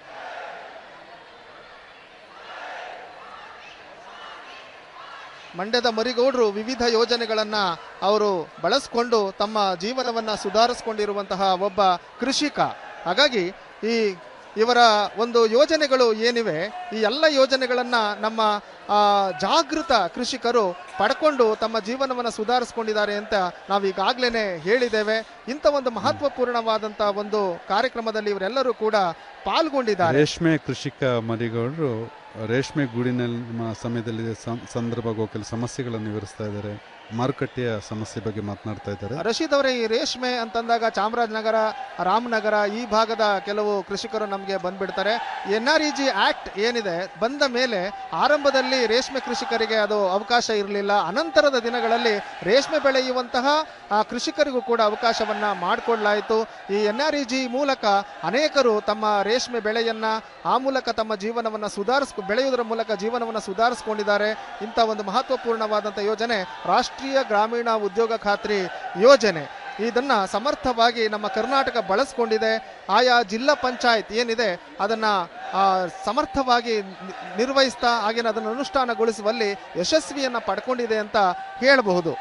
ಮಂಡ್ಯದ ಮರಿಗೌಡರು ವಿವಿಧ ಯೋಜನೆಗಳನ್ನ ಅವರು ಬಳಸ್ಕೊಂಡು ತಮ್ಮ ಜೀವನವನ್ನ ಸುಧಾರಿಸಿಕೊಂಡಿರುವಂತಹ ಒಬ್ಬ ಕೃಷಿಕ ಹಾಗಾಗಿ ಈ ಇವರ ಒಂದು ಯೋಜನೆಗಳು ಏನಿವೆ ಈ ಎಲ್ಲ ಯೋಜನೆಗಳನ್ನ ನಮ್ಮ ಆ, ಜಾಗೃತ ಕೃಷಿಕರು ಪಡ್ಕೊಂಡು ತಮ್ಮ ಜೀವನವನ್ನು ಸುಧಾರಿಸ್ಕೊಂಡಿದ್ದಾರೆ ಅಂತ ನಾವು ಈಗಾಗಲೇ ಹೇಳಿದ್ದೇವೆ ಇಂಥ ಒಂದು ಮಹತ್ವಪೂರ್ಣವಾದಂತಹ ಒಂದು ಕಾರ್ಯಕ್ರಮದಲ್ಲಿ ಇವರೆಲ್ಲರೂ ಕೂಡ ಪಾಲ್ಗೊಂಡಿದ್ದಾರೆ ರೇಷ್ಮೆ ಕೃಷಿಕ ಮರಿಗೌಡರು ರೇಷ್ಮೆ ಗೂಡಿನಲ್ಲಿ ಮ- ಸಮಯದಲ್ಲಿ ಸಂ- ಸಂದರ್ಭ ಕೆಲವು ಸಮಸ್ಯೆಗಳನ್ನು ವಿವರಿಸ್ತಾ ಇದ್ದಾರೆ ಮಾರುಕಟ್ಟೆಯ ಸಮಸ್ಯೆ ಬಗ್ಗೆ ಮಾತನಾಡ್ತಾ ಇದ್ದಾರೆ ರಶೀದ್ ಅವರೇ ಈ ರೇಷ್ಮೆ ಅಂತಂದಾಗ ಚಾಮರಾಜನಗರ ರಾಮನಗರ ಈ ಭಾಗದ ಕೆಲವು ಕೃಷಿಕರು ನಮಗೆ ಬಂದ್ಬಿಡ್ತಾರೆ N R E G act ಏನಿದೆ ಬಂದ ಮೇಲೆ ಆರಂಭದಲ್ಲಿ ರೇಷ್ಮೆ ಕೃಷಿಕರಿಗೆ ಅದು ಅವಕಾಶ ಇರಲಿಲ್ಲ ಅನಂತರದ ದಿನಗಳಲ್ಲಿ ರೇಷ್ಮೆ ಬೆಳೆಯುವಂತಹ ಆ, ಕೃಷಿಕರಿಗೂ ಕೂಡ ಅವಕಾಶವನ್ನ ಮಾಡಿಕೊಡ್ಲಾಯಿತು ಈ ಎನ್ ಆರ್ ಇ ಜಿ ಮೂಲಕ ಅನೇಕರು ತಮ್ಮ ರೇಷ್ಮೆ ಬೆಳೆಯನ್ನ ಆ ಮೂಲಕ ತಮ್ಮ ಜೀವನವನ್ನ ಸುಧಾರಿಸ್ ಬೆಳೆಯುವುದರ ಮೂಲಕ ಜೀವನವನ್ನ ಸುಧಾರಿಸಿಕೊಂಡಿದ್ದಾರೆ ಇಂಥ ಒಂದು ಮಹತ್ವಪೂರ್ಣವಾದಂಥ ಯೋಜನೆ ರಾಷ್ಟ್ರೀಯ ಗ್ರಾಮೀಣ ಉದ್ಯೋಗ ಖಾತ್ರಿ ಯೋಜನೆ ಇದನ್ನ ಸಮರ್ಥವಾಗಿ ನಮ್ಮ ಕರ್ನಾಟಕ ಬಳಸ್ಕೊಂಡಿದೆ ಆಯಾ ಜಿಲ್ಲಾ ಪಂಚಾಯತ್ ಏನಿದೆ ಅದನ್ನ ಆ, ಸಮರ್ಥವಾಗಿ ನಿ- ನಿರ್ವಹಿಸ್ತಾ ಹಾಗೆ ಅದನ್ನು ಅನುಷ್ಠಾನಗೊಳಿಸುವಲ್ಲಿ ಯಶಸ್ವಿಯನ್ನ ಪಡ್ಕೊಂಡಿದೆ ಅಂತ ಹೇಳಬಹುದು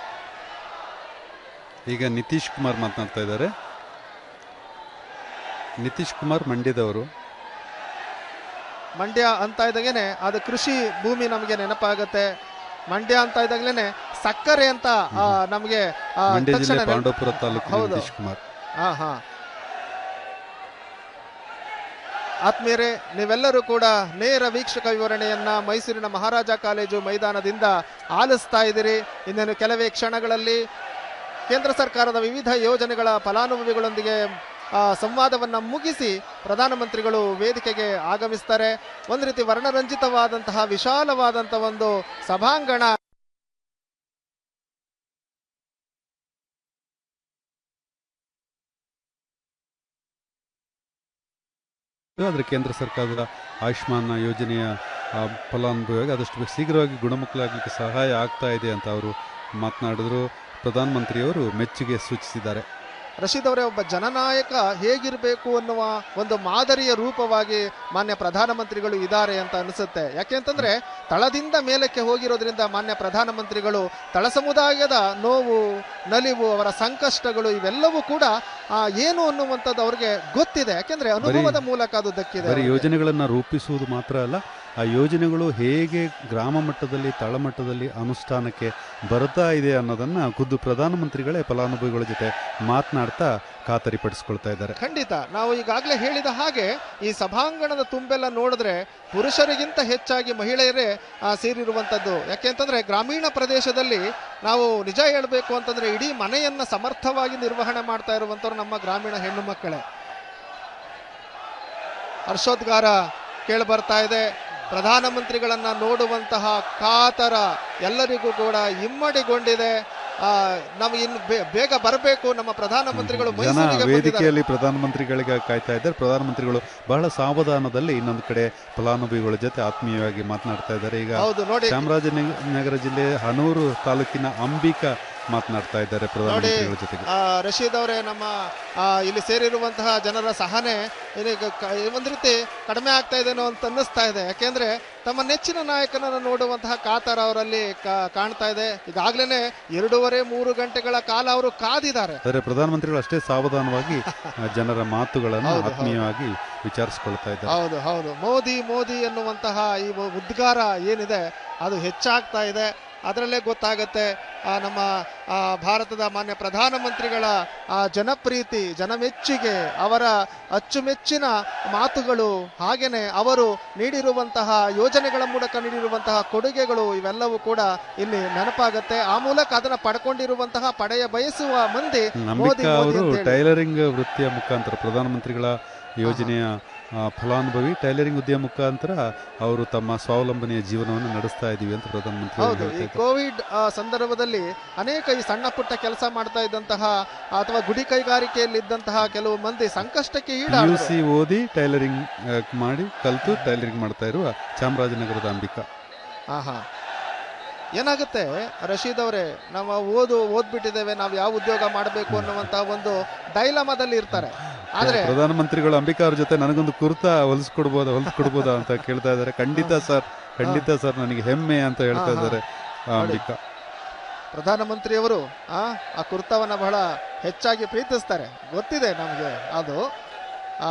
ಈಗ ನಿತೀಶ್ ಕುಮಾರ್ ಮಾತನಾಡ್ತಾ ಇದ್ದಾರೆ ನಿತೀಶ್ ಕುಮಾರ್ ಮಂಡ್ಯದವರು ಮಂಡ್ಯ ಅಂತ ಇದ್ದಾಗೇನೆ ಅದು ಕೃಷಿ ಭೂಮಿ ನಮಗೆ ನೆನಪಾಗತ್ತೆ ಮಂಡ್ಯ ಅಂತ ಇದ್ದಾಗಲೇನೆ ಸಕ್ಕರೆ ಅಂತ ಆ, ನಮಗೆ ಆ, ಮಂಡ್ಯ ತಕ್ಷಣ ಜಿಲ್ಲೆ ನೆನಪು- ಪಾಂಡವಪುರ ತಾಲೂಕಿನ ಹೌದು. ನಿತೀಶ್ ಕುಮಾರ್ ಹಾ ಹಾ ಆತ್ಮೀಯರೇ ನೀವೆಲ್ಲರೂ ಕೂಡ ನೇರ ವೀಕ್ಷಕ ವಿವರಣೆಯನ್ನ ಮೈಸೂರಿನ ಮಹಾರಾಜ ಕಾಲೇಜು ಮೈದಾನದಿಂದ ಆಲಿಸ್ತಾ ಇದ್ದೀರಿ ಇನ್ನೇನು ಕೆಲವೇ ಕ್ಷಣಗಳಲ್ಲಿ ಕೇಂದ್ರ ಸರ್ಕಾರದ ವಿವಿಧ ಯೋಜನೆಗಳ ಫಲಾನುಭವಿಗಳೊಂದಿಗೆ ಆ, ಸಂವಾದವನ್ನ ಮುಗಿಸಿ ಪ್ರಧಾನಮಂತ್ರಿಗಳು ವೇದಿಕೆಗೆ ಆಗಮಿಸ್ತಾರೆ ಒಂದು ರೀತಿ ವರ್ಣರಂಜಿತವಾದಂತಹ ವಿಶಾಲವಾದಂತಹ ಒಂದು ಸಭಾಂಗಣ ಆದರೆ ಕೇಂದ್ರ ಸರ್ಕಾರದ ಆಯುಷ್ಮಾನ್ ಯೋಜನೆಯ ಆ, ಫಲಾನುಭವಿಯಾಗಿ ಆದಷ್ಟು ಬೇಗ ಶೀಘ್ರವಾಗಿ ಗುಣಮುಖರಾಗಲಿಕ್ಕೆ ಸಹಾಯ ಆಗ್ತಾ ಇದೆ ಅಂತ ಅವರು ಮಾತನಾಡಿದ್ರು ಪ್ರಧಾನಮಂತ್ರಿಯವರು ಮೆಚ್ಚುಗೆ ಸೂಚಿಸಿದ್ದಾರೆ ರಶೀದ್ ಅವರೇ ಒಬ್ಬ ಜನನಾಯಕ ಹೇಗಿರಬೇಕು ಅನ್ನುವ ಒಂದು ಮಾದರಿಯ ರೂಪವಾಗಿ ಮಾನ್ಯ ಪ್ರಧಾನಮಂತ್ರಿಗಳು ಇದ್ದಾರೆ ಅಂತ ಅನಿಸುತ್ತೆ ಯಾಕೆಂತಂದ್ರೆ ತಳದಿಂದ ಮೇಲಕ್ಕೆ ಹೋಗಿರೋದ್ರಿಂದ ಮಾನ್ಯ ಪ್ರಧಾನಮಂತ್ರಿಗಳು ತಳ ಸಮುದಾಯದ ನೋವು ನಲಿವು ಅವರ ಸಂಕಷ್ಟಗಳು ಇವೆಲ್ಲವೂ ಕೂಡ ಆ, ಏನು ಅನ್ನುವಂಥದ್ದು ಅವ್ರಿಗೆ ಗೊತ್ತಿದೆ ಯಾಕೆಂದ್ರೆ ಅನುಭವದ ಮೂಲಕ ಅದು ದಕ್ಕಿದೆ ಬರೀ ಅವ್ರಿಗೆ. ಯೋಜನೆಗಳನ್ನು ರೂಪಿಸುವುದು ಮಾತ್ರ ಅಲ್ಲ ಆ ಯೋಜನೆಗಳು ಹೇಗೆ ಗ್ರಾಮ ಮಟ್ಟದಲ್ಲಿ ತಳಮಟ್ಟದಲ್ಲಿ ಅನುಷ್ಠಾನಕ್ಕೆ ಬರ್ತಾ ಇದೆ ಅನ್ನೋದನ್ನ ಖುದ್ದು ಪ್ರಧಾನಮಂತ್ರಿಗಳೇ ಫಲಾನುಭವಿಗಳ ಜೊತೆ ಮಾತನಾಡ್ತಾ ಖಾತರಿಪಡಿಸ್ಕೊಳ್ತಾ ಇದ್ದಾರೆ ಖಂಡಿತ ನಾವು ಈಗಾಗಲೇ ಹೇಳಿದ ಹಾಗೆ ಈ ಸಭಾಂಗಣದ ತುಂಬೆಲ್ಲ ನೋಡಿದ್ರೆ ಪುರುಷರಿಗಿಂತ ಹೆಚ್ಚಾಗಿ ಮಹಿಳೆಯರೇ ಆ, ಸೇರಿರುವಂಥದ್ದು ಯಾಕೆಂತಂದ್ರೆ ಗ್ರಾಮೀಣ ಪ್ರದೇಶದಲ್ಲಿ ನಾವು ನಿಜ ಹೇಳಬೇಕು ಅಂತಂದ್ರೆ ಇಡೀ ಮನೆಯನ್ನ ಸಮರ್ಥವಾಗಿ ನಿರ್ವಹಣೆ ಮಾಡ್ತಾ ಇರುವಂಥವ್ರು ನಮ್ಮ ಗ್ರಾಮೀಣ ಹೆಣ್ಣು ಮಕ್ಕಳೇ ಹರ್ಷೋದ್ಗಾರ ಕೇಳಿ ಬರ್ತಾ ಇದೆ ಪ್ರಧಾನಮಂತ್ರಿಗಳನ್ನ ನೋಡುವಂತಹ ಕಾತರ ಎಲ್ಲರಿಗೂ ಕೂಡ ಇಮ್ಮಡಿಗೊಂಡಿದೆ ಆ, ನಾವು ಇನ್ನು ಬೇ- ಬೇಗ ಬರಬೇಕು ನಮ್ಮ ಪ್ರಧಾನಮಂತ್ರಿಗಳು ಜನ ಮೈಸೂರಿಗೆ ಬಂದಿದ್ದಾರೆ. ವೇದಿಕೆಯಲ್ಲಿ ಪ್ರಧಾನಮಂತ್ರಿಗಳಿಗೆ ಕಾಯ್ತಾ ಇದ್ದಾರೆ ಪ್ರಧಾನಮಂತ್ರಿಗಳು ಬಹಳ ಸಾವಧಾನದಲ್ಲಿ ಇನ್ನೊಂದು ಕಡೆ ಫಲಾನುಭವಿಗಳ ಜೊತೆ ಆತ್ಮೀಯವಾಗಿ ಮಾತನಾಡ್ತಾ ಇದ್ದಾರೆ ಈಗ ಹೌದು ನೋಡಿ ಚಾಮರಾಜನಗರ ಜಿಲ್ಲೆ ಹನೂರು ತಾಲೂಕಿನ ಅಂಬಿಕಾ ಮಾತನಾಡ್ತಾ ಇದ್ದಾರೆ ಪ್ರಧಾನಮಂತ್ರಿಗಳ ಜೊತೆಗೆ ಆ, ರಶೀದ್ ಅವರೇ ನಮ್ಮ ಆ, ಇಲ್ಲಿ ಸೇರಿರುವಂತಹ ಜನರ ಸಹನೆ ಇದೀಗ ಕ- ಒಂದ್ ರೀತಿ ಕಡಿಮೆ ಆಗ್ತಾ ಇದೆನೋ ಅಂತ ಅನ್ನಿಸ್ತಾ ಇದೆ ಯಾಕೆಂದ್ರೆ ತಮ್ಮ ನೆಚ್ಚಿನ ನಾಯಕನನ್ನು ನೋಡುವಂತಹ ಕಾತರ ಅವರಲ್ಲಿ ಕಾ- ಕಾಣ್ತಾ ಇದೆ ಈಗಾಗ್ಲೇನೆ ಎರಡೂವರೆ ಮೂರು ಗಂಟೆಗಳ ಕಾಲ ಅವರು ಕಾದಿದ್ದಾರೆ ಆದರೆ ಪ್ರಧಾನಮಂತ್ರಿಗಳು ಅಷ್ಟೇ ಸಾವಧಾನವಾಗಿ ಆ, ಜನರ ಮಾತುಗಳನ್ನು ಹೌದು, ಹೌದು. ಆತ್ಮೀಯವಾಗಿ ವಿಚಾರಿಸಿಕೊಳ್ತಾ ಇದ್ದಾರೆ ಹೌದು ಹೌದು ಮೋದಿ ಮೋದಿ ಎನ್ನುವಂತಹ ಈ ಒ- ಉದ್ಗಾರ ಏನಿದೆ ಅದು ಹೆಚ್ಚಾಗ್ತಾ ಇದೆ ಅದರಲ್ಲೇ ಗೊತ್ತಾಗತ್ತೆ ಆ, ನಮ್ಮ ಆ, ಭಾರತದ ಮಾನ್ಯ ಪ್ರಧಾನಮಂತ್ರಿಗಳ ಆ, ಜನಪ್ರೀತಿ ಜನಮೆಚ್ಚುಗೆ ಅವರ ಅಚ್ಚುಮೆಚ್ಚಿನ ಮಾತುಗಳು ಹಾಗೇನೆ ಅವರು ನೀಡಿರುವಂತಹ ಯೋಜನೆಗಳ ಮೂಲಕ ನೀಡಿರುವಂತಹ ಕೊಡುಗೆಗಳು ಇವೆಲ್ಲವೂ ಕೂಡ ಇಲ್ಲಿ ನೆನಪಾಗತ್ತೆ ಆ ಮೂಲಕ ಅದನ್ನ ಪಡ್ಕೊಂಡಿರುವಂತಹ ಪಡೆಯ ಬಯಸುವ ಮಂದಿ ಮೋದಿ ಅಂಬಿಕಾ ಮೋದಿ ಅವರು ಅಂತ ಹೇಳಿ. ಟೈಲರಿಂಗ್ ವೃತ್ತಿಯ ಮುಖಾಂತರ ಪ್ರಧಾನಮಂತ್ರಿಗಳ ಯೋಜನೆಯ ಆ, ಫಲಾನುಭವಿ ಟೈಲರಿಂಗ್ ಉದ್ಯಮ ಮುಖಾಂತರ ಅವರು ತಮ್ಮ ಸ್ವಾವಲಂಬನೆಯ ಜೀವನವನ್ನು ನಡೆಸ್ತಾ ಇದೀವಿ ಅಂತ ಪ್ರಧಾನಮಂತ್ರಿ ಅವರು ಹೌದು ಈ ಹೇಳ್ತಾ ಇದ್ದಾರೆ ಕೋವಿಡ್ ಆ, ಸಂದರ್ಭದಲ್ಲಿ ಅನೇಕ ಈ ಸಣ್ಣ ಪುಟ್ಟ ಕೆಲಸ ಮಾಡ್ತಾ ಇದ್ದಂತಹ ಅಥವಾ ಗುಡಿ ಕೈಗಾರಿಕೆಯಲ್ಲಿ ಇದ್ದಂತಹ ಕೆಲವು ಮಂದಿ ಸಂಕಷ್ಟಕ್ಕೆ ಪಿ ಯು ಈಡಾದರು ಸಿ ಓದಿ ಟೈಲರಿಂಗ್ ಆ, ಮಾಡಿ ಕಲಿತು ಟೈಲರಿಂಗ್ ಮಾಡ್ತಾ ಇರುವ ಚಾಮರಾಜನಗರದ ಅಂಬಿಕಾ ಆಹಾ ಏನಾಗುತ್ತೆ ರಶೀದ್ ಅವರೇ ನಾವು ಓದು ಓದ್ಬಿಟ್ಟಿದ್ದೇವೆ ನಾವು ಯಾವ ಉದ್ಯೋಗ ಮಾಡಬೇಕು ಅನ್ನುವಂತಹ ಒಂದು ಡೈಲಮದಲ್ಲಿ ಇರ್ತಾರೆ ಆದ್ರೆ ಪ್ರಧಾನಮಂತ್ರಿಗಳು ಅಂಬಿಕಾ ಅವ್ರ ಜೊತೆ ನನಗೊಂದು ಕುರ್ತಾ ಹೊಲಿಸ್ಕೊಡ್ಬೋದಾ ಹೊಲಿಸ್ಕೊಡ್ಬೋದಾ ಅಂತ ಕೇಳ್ತಾ ಇದ್ದಾರೆ ಖಂಡಿತ ಸರ್ ಖಂಡಿತ ಸರ್ ನನಗೆ ಹೆಮ್ಮೆ ಅಂತ ಹೇಳ್ತಾ ಹಾ, ಹಾ. ಇದ್ದಾರೆ ಆ, ಅಂಬಿಕಾ ಪ್ರಧಾನಮಂತ್ರಿಯವರು ಆ ಆ ಕುರ್ತಾವನ್ನ ಬಹಳ ಹೆಚ್ಚಾಗಿ ಪ್ರೀತಿಸ್ತಾರೆ ಗೊತ್ತಿದೆ ನಮಗೆ ಅದು ಆ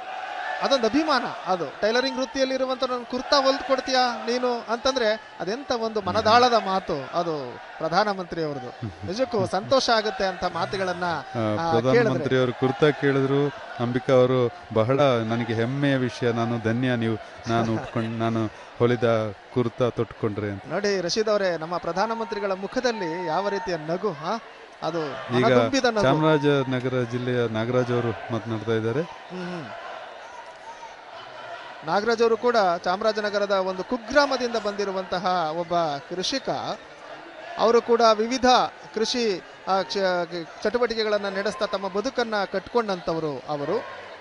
ಅದೊಂದು ಅಭಿಮಾನ ಅದು ಟೈಲರಿಂಗ್ ವೃತ್ತಿಯಲ್ಲಿ ಇರುವಂತ ನನ್ನ ಕುರ್ತಾ ಹೊಲ್ದು ಕೊಡ್ತೀಯಾ ನೀನು ಅಂತಂದ್ರೆ ಅದೆಂತ ಒಂದು ಮನದಾಳದ ಮಾತು ಅದು ಪ್ರಧಾನಮಂತ್ರಿ ಅವ್ರದ್ದು ನಿಜಕ್ಕೂ ಸಂತೋಷ ಆಗುತ್ತೆ ಅಂತ ಮಾತುಗಳನ್ನ ಆ, ಆ, ಪ್ರಧಾನಮಂತ್ರಿ ಅವರು ಕುರ್ತಾ ಕೇಳಿದ್ರು ಅಂಬಿಕಾ ಅವರು ಬಹಳ ನನಗೆ ಹೆಮ್ಮೆಯ ವಿಷಯ ನಾನು ಧನ್ಯ ನೀವು ನಾನು ಉಟ್ಕೊಂಡು ನಾನು ಹೊಲಿದ ಕುರ್ತಾ ತೊಟ್ಕೊಂಡ್ರೆ ಅಂತ ನೋಡಿ ರಶೀದ್ ಅವರೇ ನಮ್ಮ ಪ್ರಧಾನಮಂತ್ರಿಗಳ ಮುಖದಲ್ಲಿ ಯಾವ ರೀತಿಯ ನಗು ಹಾ ಅದು ಈಗ ಮನತುಂಬಿದ ನಗು ಚಾಮರಾಜನಗರ ಜಿಲ್ಲೆಯ ನಾಗರಾಜ್ ಅವರು ಮಾತನಾಡ್ತಾ ಇದ್ದಾರೆ ಹ್ಮ್, ಹ್ಮ್. ನಾಗರಾಜ್ ಅವರು ಕೂಡ ಚಾಮರಾಜನಗರದ ಒಂದು ಕುಗ್ರಾಮದಿಂದ ಬಂದಿರುವಂತಹ ಒಬ್ಬ ಕೃಷಿಕ ಅವರು ಕೂಡ ವಿವಿಧ ಕೃಷಿ ಆ, ಕ್ಷ- ಚಟುವಟಿಕೆಗಳನ್ನ ನಡೆಸ್ತಾ ತಮ್ಮ ಬದುಕನ್ನ ಕಟ್ಕೊಂಡಂತವರು ಅವರು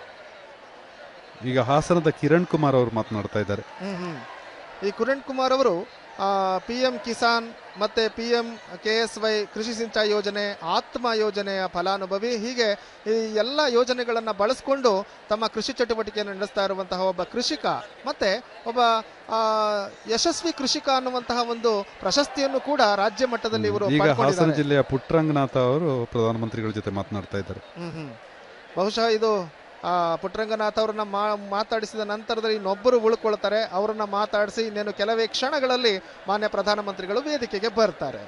ಈಗ ಹಾಸನದ ಕಿರಣ್ ಕುಮಾರ್ ಅವರು ಮಾತನಾಡ್ತಾ ಇದ್ದಾರೆ ಹ್ಮ್, ಹ್ಮ್. ಈ ಕಿರಣ್ ಕುಮಾರ್ ಅವರು ಪಿ ಎಂ ಕಿಸಾನ್ ಮತ್ತೆ P M K S Y Krishi Sinchayi ಯೋಜನೆ ಆತ್ಮ ಯೋಜನೆಯ ಫಲಾನುಭವಿ ಹೀಗೆ ಈ ಎಲ್ಲ ಯೋಜನೆಗಳನ್ನ ಬಳಸ್ಕೊಂಡು ತಮ್ಮ ಕೃಷಿ ಚಟುವಟಿಕೆಯನ್ನು ನಡೆಸ್ತಾ ಇರುವಂತಹ ಒಬ್ಬ ಕೃಷಿಕ ಮತ್ತೆ ಒಬ್ಬ ಆ, ಯಶಸ್ವಿ ಕೃಷಿಕ ಅನ್ನುವಂತಹ ಒಂದು ಪ್ರಶಸ್ತಿಯನ್ನು ಕೂಡ ರಾಜ್ಯ ಮಟ್ಟದಲ್ಲಿ ಇವರು ಈಗ ಹಾಸನ ಪಡ್ಕೊಂಡಿದ್ದಾರೆ ಜಿಲ್ಲೆಯ ಪುಟ್ಟರಂಗನಾಥ ಅವರು ಪ್ರಧಾನಮಂತ್ರಿಗಳ ಜೊತೆ ಮಾತನಾಡ್ತಾ ಇದ್ದಾರೆ ಹ್ಮ್ ಹ್ಮ್. ಬಹುಶಃ ಇದು ಆ, ಪುಟ್ಟರಂಗನಾಥ್ ಅವರನ್ನ ಮಾ- ಮಾತಾಡಿಸಿದ ನಂತರದಲ್ಲಿ ಇನ್ನೊಬ್ಬರು ಉಳ್ಕೊಳ್ತಾರೆ ಅವರನ್ನ ಮಾತಾಡಿಸಿ ಇನ್ನೇನು ಕೆಲವೇ ಕ್ಷಣಗಳಲ್ಲಿ ಮಾನ್ಯ ಪ್ರಧಾನಮಂತ್ರಿಗಳು ವೇದಿಕೆಗೆ ಬರ್ತಾರೆ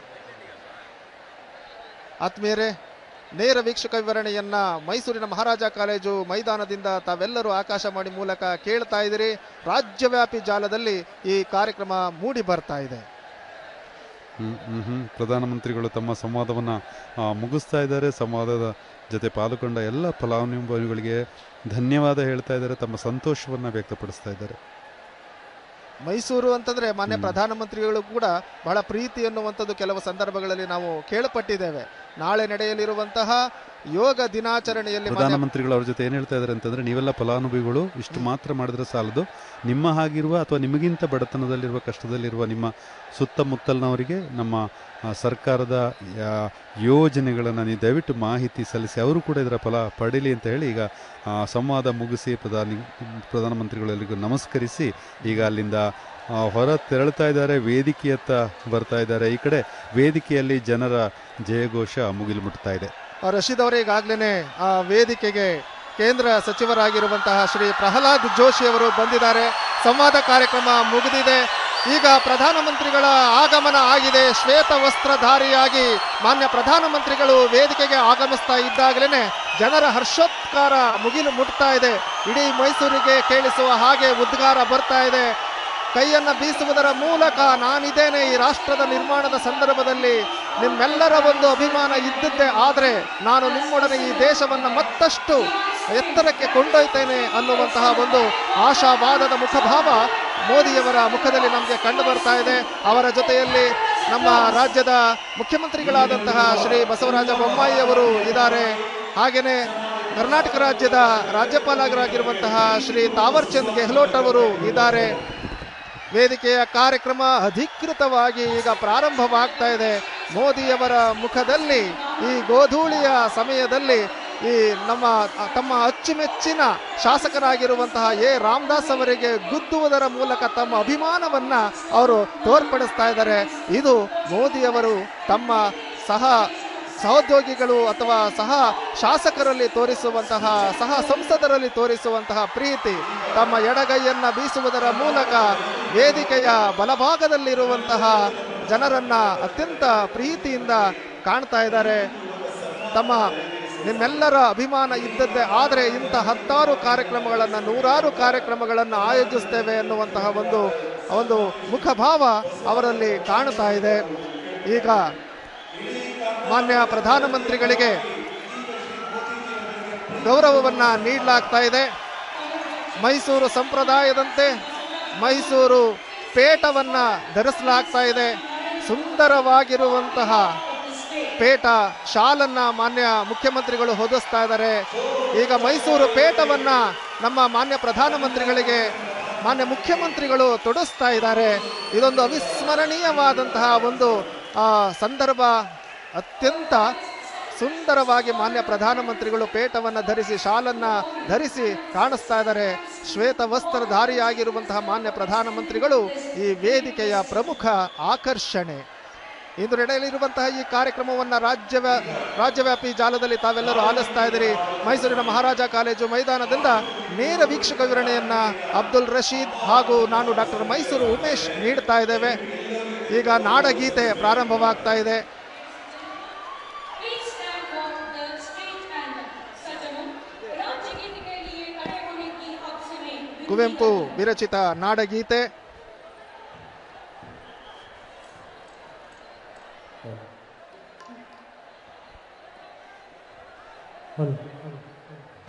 ಆತ್ಮೀಯರೇ ನೇರ ವೀಕ್ಷಕ ವಿವರಣೆಯನ್ನ ಮೈಸೂರಿನ ಮಹಾರಾಜ ಕಾಲೇಜು ಮೈದಾನದಿಂದ ತಾವೆಲ್ಲರೂ ಆಕಾಶವಾಣಿ ಮೂಲಕ ಕೇಳ್ತಾ ಇದ್ದೀರಿ ರಾಜ್ಯವ್ಯಾಪಿ ಜಾಲದಲ್ಲಿ ಈ ಕಾರ್ಯಕ್ರಮ ಮೂಡಿ ಬರ್ತಾ ಇದೆ ಹ್ಮ್, ಹ್ಮ್, ಹ್ಮ್. ಪ್ರಧಾನಮಂತ್ರಿಗಳು ತಮ್ಮ ಸಂವಾದವನ್ನ ಆ, ಮುಗಿಸ್ತಾ ಇದ್ದಾರೆ ಸಂವಾದದ ಜೊತೆ ಪಾಲ್ಗೊಂಡ ಎಲ್ಲ ಫಲಾನುಭವಿಗಳಿಗೆ ಧನ್ಯವಾದ ಹೇಳ್ತಾ ಇದ್ದಾರೆ ತಮ್ಮ ಸಂತೋಷವನ್ನ ವ್ಯಕ್ತಪಡಿಸ್ತಾ ಇದ್ದಾರೆ ಮೈಸೂರು ಅಂತಂದ್ರೆ ಮಾನ್ಯ ಹ್ಮ್. ಪ್ರಧಾನಮಂತ್ರಿಗಳು ಕೂಡ ಬಹಳ ಪ್ರೀತಿ ಎನ್ನುವಂಥದ್ದು ಕೆಲವು ಸಂದರ್ಭಗಳಲ್ಲಿ ನಾವು ಕೇಳಪಟ್ಟಿದ್ದೇವೆ ನಾಳೆ ನಡೆಯಲಿರುವಂತಹ ಯೋಗ ದಿನಾಚರಣೆಯಲ್ಲಿ ಮಾನ್ಯ ಪ್ರಧಾನಮಂತ್ರಿಗಳು ಅವ್ರ ಜೊತೆ ಏನ್ ಹೇಳ್ತಾ ಇದ್ದಾರೆ ಅಂತಂದ್ರೆ ನೀವೆಲ್ಲ ಫಲಾನುಭವಿಗಳು ಇಷ್ಟು ಮಾತ್ರ ಮಾಡಿದ್ರೆ ಸಾಲದು ನಿಮ್ಮ ಹಾಗಿರುವ ಅಥವಾ ನಿಮಗಿಂತ ಬಡತನದಲ್ಲಿರುವ ಕಷ್ಟದಲ್ಲಿರುವ ನಿಮ್ಮ ಸುತ್ತಮುತ್ತಲಿನವರಿಗೆ ನಮ್ಮ ಆ, ಸರ್ಕಾರದ ಆ, ಯೋಜನೆಗಳನ್ನು ನೀವು ದಯವಿಟ್ಟು ಮಾಹಿತಿ ಸಲ್ಲಿಸಿ ಅವರು ಕೂಡ ಇದರ ಫಲ ಪಡೀಲಿ ಅಂತ ಹೇಳಿ ಈಗ ಆ, ಸಂವಾದ ಮುಗಿಸಿ ಪ್ರಧಾನಿ ಪ್ರಧಾನಮಂತ್ರಿಗಳೆಲ್ಲರಿಗೂ ನಮಸ್ಕರಿಸಿ ಈಗ ಅಲ್ಲಿಂದ ಆ, ಹೊರ ತೆರಳ್ತಾ ಇದ್ದಾರೆ ವೇದಿಕೆಯತ್ತ ಬರ್ತಾ ಇದ್ದಾರೆ ಈ ಕಡೆ ವೇದಿಕೆಯಲ್ಲಿ ಜನರ ಜಯಘೋಷ ಮುಗಿಲು ಮುಟ್ತಾ ಇದೆ ರಶೀದ್ ಅವರೇ ಈಗಾಗಲೇ ಆ ವೇದಿಕೆಗೆ ಕೇಂದ್ರ ಸಚಿವರಾಗಿರುವಂತಹ ಶ್ರೀ ಪ್ರಹ್ಲಾದ್ ಜೋಶಿ ಅವರು ಬಂದಿದ್ದಾರೆ ಸಂವಾದ ಕಾರ್ಯಕ್ರಮ ಮುಗಿದಿದೆ ಈಗ ಪ್ರಧಾನಮಂತ್ರಿಗಳ ಆಗಮನ ಆಗಿದೆ ಶ್ವೇತ ವಸ್ತ್ರಧಾರಿಯಾಗಿ ಮಾನ್ಯ ಪ್ರಧಾನಮಂತ್ರಿಗಳು ವೇದಿಕೆಗೆ ಆಗಮಿಸ್ತಾ ಇದ್ದಾಗಲೇ ಜನರ ಹರ್ಷೋತ್ಕಾರ ಮುಗಿಲು ಮುಟ್ತಾ ಇದೆ ಇಡೀ ಮೈಸೂರಿಗೆ ಕೇಳಿಸುವ ಹಾಗೆ ಉದ್ಗಾರ ಬರ್ತಾ ಇದೆ ಕೈಯನ್ನ ಬೀಸುವುದರ ಮೂಲಕ ನಾನಿದ್ದೇನೆ ಈ ರಾಷ್ಟ್ರದ ನಿರ್ಮಾಣದ ಸಂದರ್ಭದಲ್ಲಿ ನಿಮ್ಮೆಲ್ಲರ ಒಂದು ಅಭಿಮಾನ ಇದ್ದದ್ದೇ ಆದರೆ ನಾನು ನಿಮ್ಮೊಡನೆ ಈ ದೇಶವನ್ನ ಮತ್ತಷ್ಟು ಎತ್ತರಕ್ಕೆ ಕೊಂಡೊಯ್ತೇನೆ ಅನ್ನುವಂತಹ ಒಂದು ಆಶಾವಾದದ ಮುಖಭಾವ ಮೋದಿಯವರ ಮುಖದಲ್ಲಿ ನಮಗೆ ಕಂಡು ಬರ್ತಾ ಇದೆ ಅವರ ಜೊತೆಯಲ್ಲಿ ನಮ್ಮ ರಾಜ್ಯದ ಮುಖ್ಯಮಂತ್ರಿಗಳಾದಂತಹ ಶ್ರೀ ಬಸವರಾಜ ಬೊಮ್ಮಾಯಿ ಅವರು ಇದ್ದಾರೆ ಹಾಗೇನೆ ಕರ್ನಾಟಕ ರಾಜ್ಯದ ರಾಜ್ಯಪಾಲರಾಗಿರುವಂತಹ ಶ್ರೀ ತಾವರ್ ಚಂದ್ ಗೆಹ್ಲೋಟ್ ಅವರು ಇದ್ದಾರೆ ವೇದಿಕೆಯ ಕಾರ್ಯಕ್ರಮ ಅಧಿಕೃತವಾಗಿ ಈಗ ಪ್ರಾರಂಭವಾಗ್ತಾ ಇದೆ ಮೋದಿಯವರ ಮುಖದಲ್ಲಿ ಈ ಗೋಧೂಳಿಯ ಸಮಯದಲ್ಲಿ ಈ ನಮ್ಮ ತಮ್ಮ ಅಚ್ಚುಮೆಚ್ಚಿನ ಶಾಸಕರಾಗಿರುವಂತಹ ಎ ರಾಮದಾಸ್ ಅವರಿಗೆ ಗುದ್ದುವುದರ ಮೂಲಕ ತಮ್ಮ ಅಭಿಮಾನವನ್ನ ಅವರು ತೋರ್ಪಡಿಸ್ತಾ ಇದ್ದಾರೆ ಇದು ಮೋದಿಯವರು ತಮ್ಮ ಸಹ ಸಹೋದ್ಯೋಗಿಗಳು ಅಥವಾ ಸಹ ಶಾಸಕರಲ್ಲಿ ತೋರಿಸುವಂತಹ ಸಹ ಸಂಸದರಲ್ಲಿ ತೋರಿಸುವಂತಹ ಪ್ರೀತಿ ತಮ್ಮ ಎಡಗೈಯನ್ನ ಬೀಸುವುದರ ಮೂಲಕ ವೇದಿಕೆಯ ಬಲಭಾಗದಲ್ಲಿರುವಂತಹ ಜನರನ್ನ ಅತ್ಯಂತ ಪ್ರೀತಿಯಿಂದ ಕಾಣ್ತಾ ಇದ್ದಾರೆ ತಮ್ಮ ನಿಮ್ಮೆಲ್ಲರ ಅಭಿಮಾನ ಇದ್ದದ್ದೇ ಆದರೆ ಇಂಥ ಹತ್ತಾರು ಕಾರ್ಯಕ್ರಮಗಳನ್ನು ನೂರಾರು ಕಾರ್ಯಕ್ರಮಗಳನ್ನು ಆಯೋಜಿಸ್ತೇವೆ ಎನ್ನುವಂತಹ ಒಂದು ಒಂದು ಮುಖಭಾವ ಅವರಲ್ಲಿ ಕಾಣ್ತಾ ಇದೆ ಈಗ ಮಾನ್ಯ ಪ್ರಧಾನಮಂತ್ರಿಗಳಿಗೆ ಗೌರವವನ್ನ ನೀಡಲಾಗ್ತಾ ಇದೆ ಮೈಸೂರು ಸಂಪ್ರದಾಯದಂತೆ ಮೈಸೂರು ಪೇಟವನ್ನ ಧರಿಸಲಾಗ್ತಾ ಇದೆ ಸುಂದರವಾಗಿರುವಂತಹ ಪೇಟ ಶಾಲನ್ನ ಮಾನ್ಯ ಮುಖ್ಯಮಂತ್ರಿಗಳು ಹೊದಿಸ್ತಾ ಇದ್ದಾರೆ ಈಗ ಮೈಸೂರು ಪೇಟವನ್ನ ನಮ್ಮ ಮಾನ್ಯ ಪ್ರಧಾನಮಂತ್ರಿಗಳಿಗೆ ಮಾನ್ಯ ಮುಖ್ಯಮಂತ್ರಿಗಳು ತೊಡಸ್ತಾ ಇದ್ದಾರೆ ಇದೊಂದು ಅವಿಸ್ಮರಣೀಯವಾದಂತಹ ಒಂದು ಆ, ಸಂದರ್ಭ ಅತ್ಯಂತ ಸುಂದರವಾಗಿ ಮಾನ್ಯ ಪ್ರಧಾನಮಂತ್ರಿಗಳು ಪೇಟವನ್ನು ಧರಿಸಿ ಶಾಲನ್ನ ಧರಿಸಿ ಕಾಣಿಸ್ತಾ ಇದ್ದಾರೆ ಶ್ವೇತ ವಸ್ತ್ರಧಾರಿಯಾಗಿರುವಂತಹ ಮಾನ್ಯ ಪ್ರಧಾನಮಂತ್ರಿಗಳು ಈ ವೇದಿಕೆಯ ಪ್ರಮುಖ ಆಕರ್ಷಣೆ ಇಂದು ನಡೆಯಲಿರುವಂತಹ ಈ ಕಾರ್ಯಕ್ರಮವನ್ನು ರಾಜ್ಯ ರಾಜ್ಯವ್ಯಾಪಿ ಜಾಲದಲ್ಲಿ ತಾವೆಲ್ಲರೂ ಆಲಿಸ್ತಾ ಇದ್ದೀರಿ ಮೈಸೂರಿನ ಮಹಾರಾಜ ಕಾಲೇಜು ಮೈದಾನದಿಂದ ನೇರ ವೀಕ್ಷಕ ವಿವರಣೆಯನ್ನ ಅಬ್ದುಲ್ ರಶೀದ್ ಹಾಗೂ ನಾನು ಡಾಕ್ಟರ್ ಮೈಸೂರು ಉಮೇಶ್ ನೀಡ್ತಾ ಇದ್ದೇವೆ ಈಗ ನಾಡಗೀತೆ ಪ್ರಾರಂಭವಾಗ್ತಾ ಇದೆ Please stand for the state anthem. ಸಜ್ಜನು ರಾಜ್ಯಗೀತೆ के लिए खड़े होने की आपसे मैं विनती ಕುವೆಂಪು करता हूं। ವಿರಚಿತ ನಾಡಗೀತೆ ಹಲೋ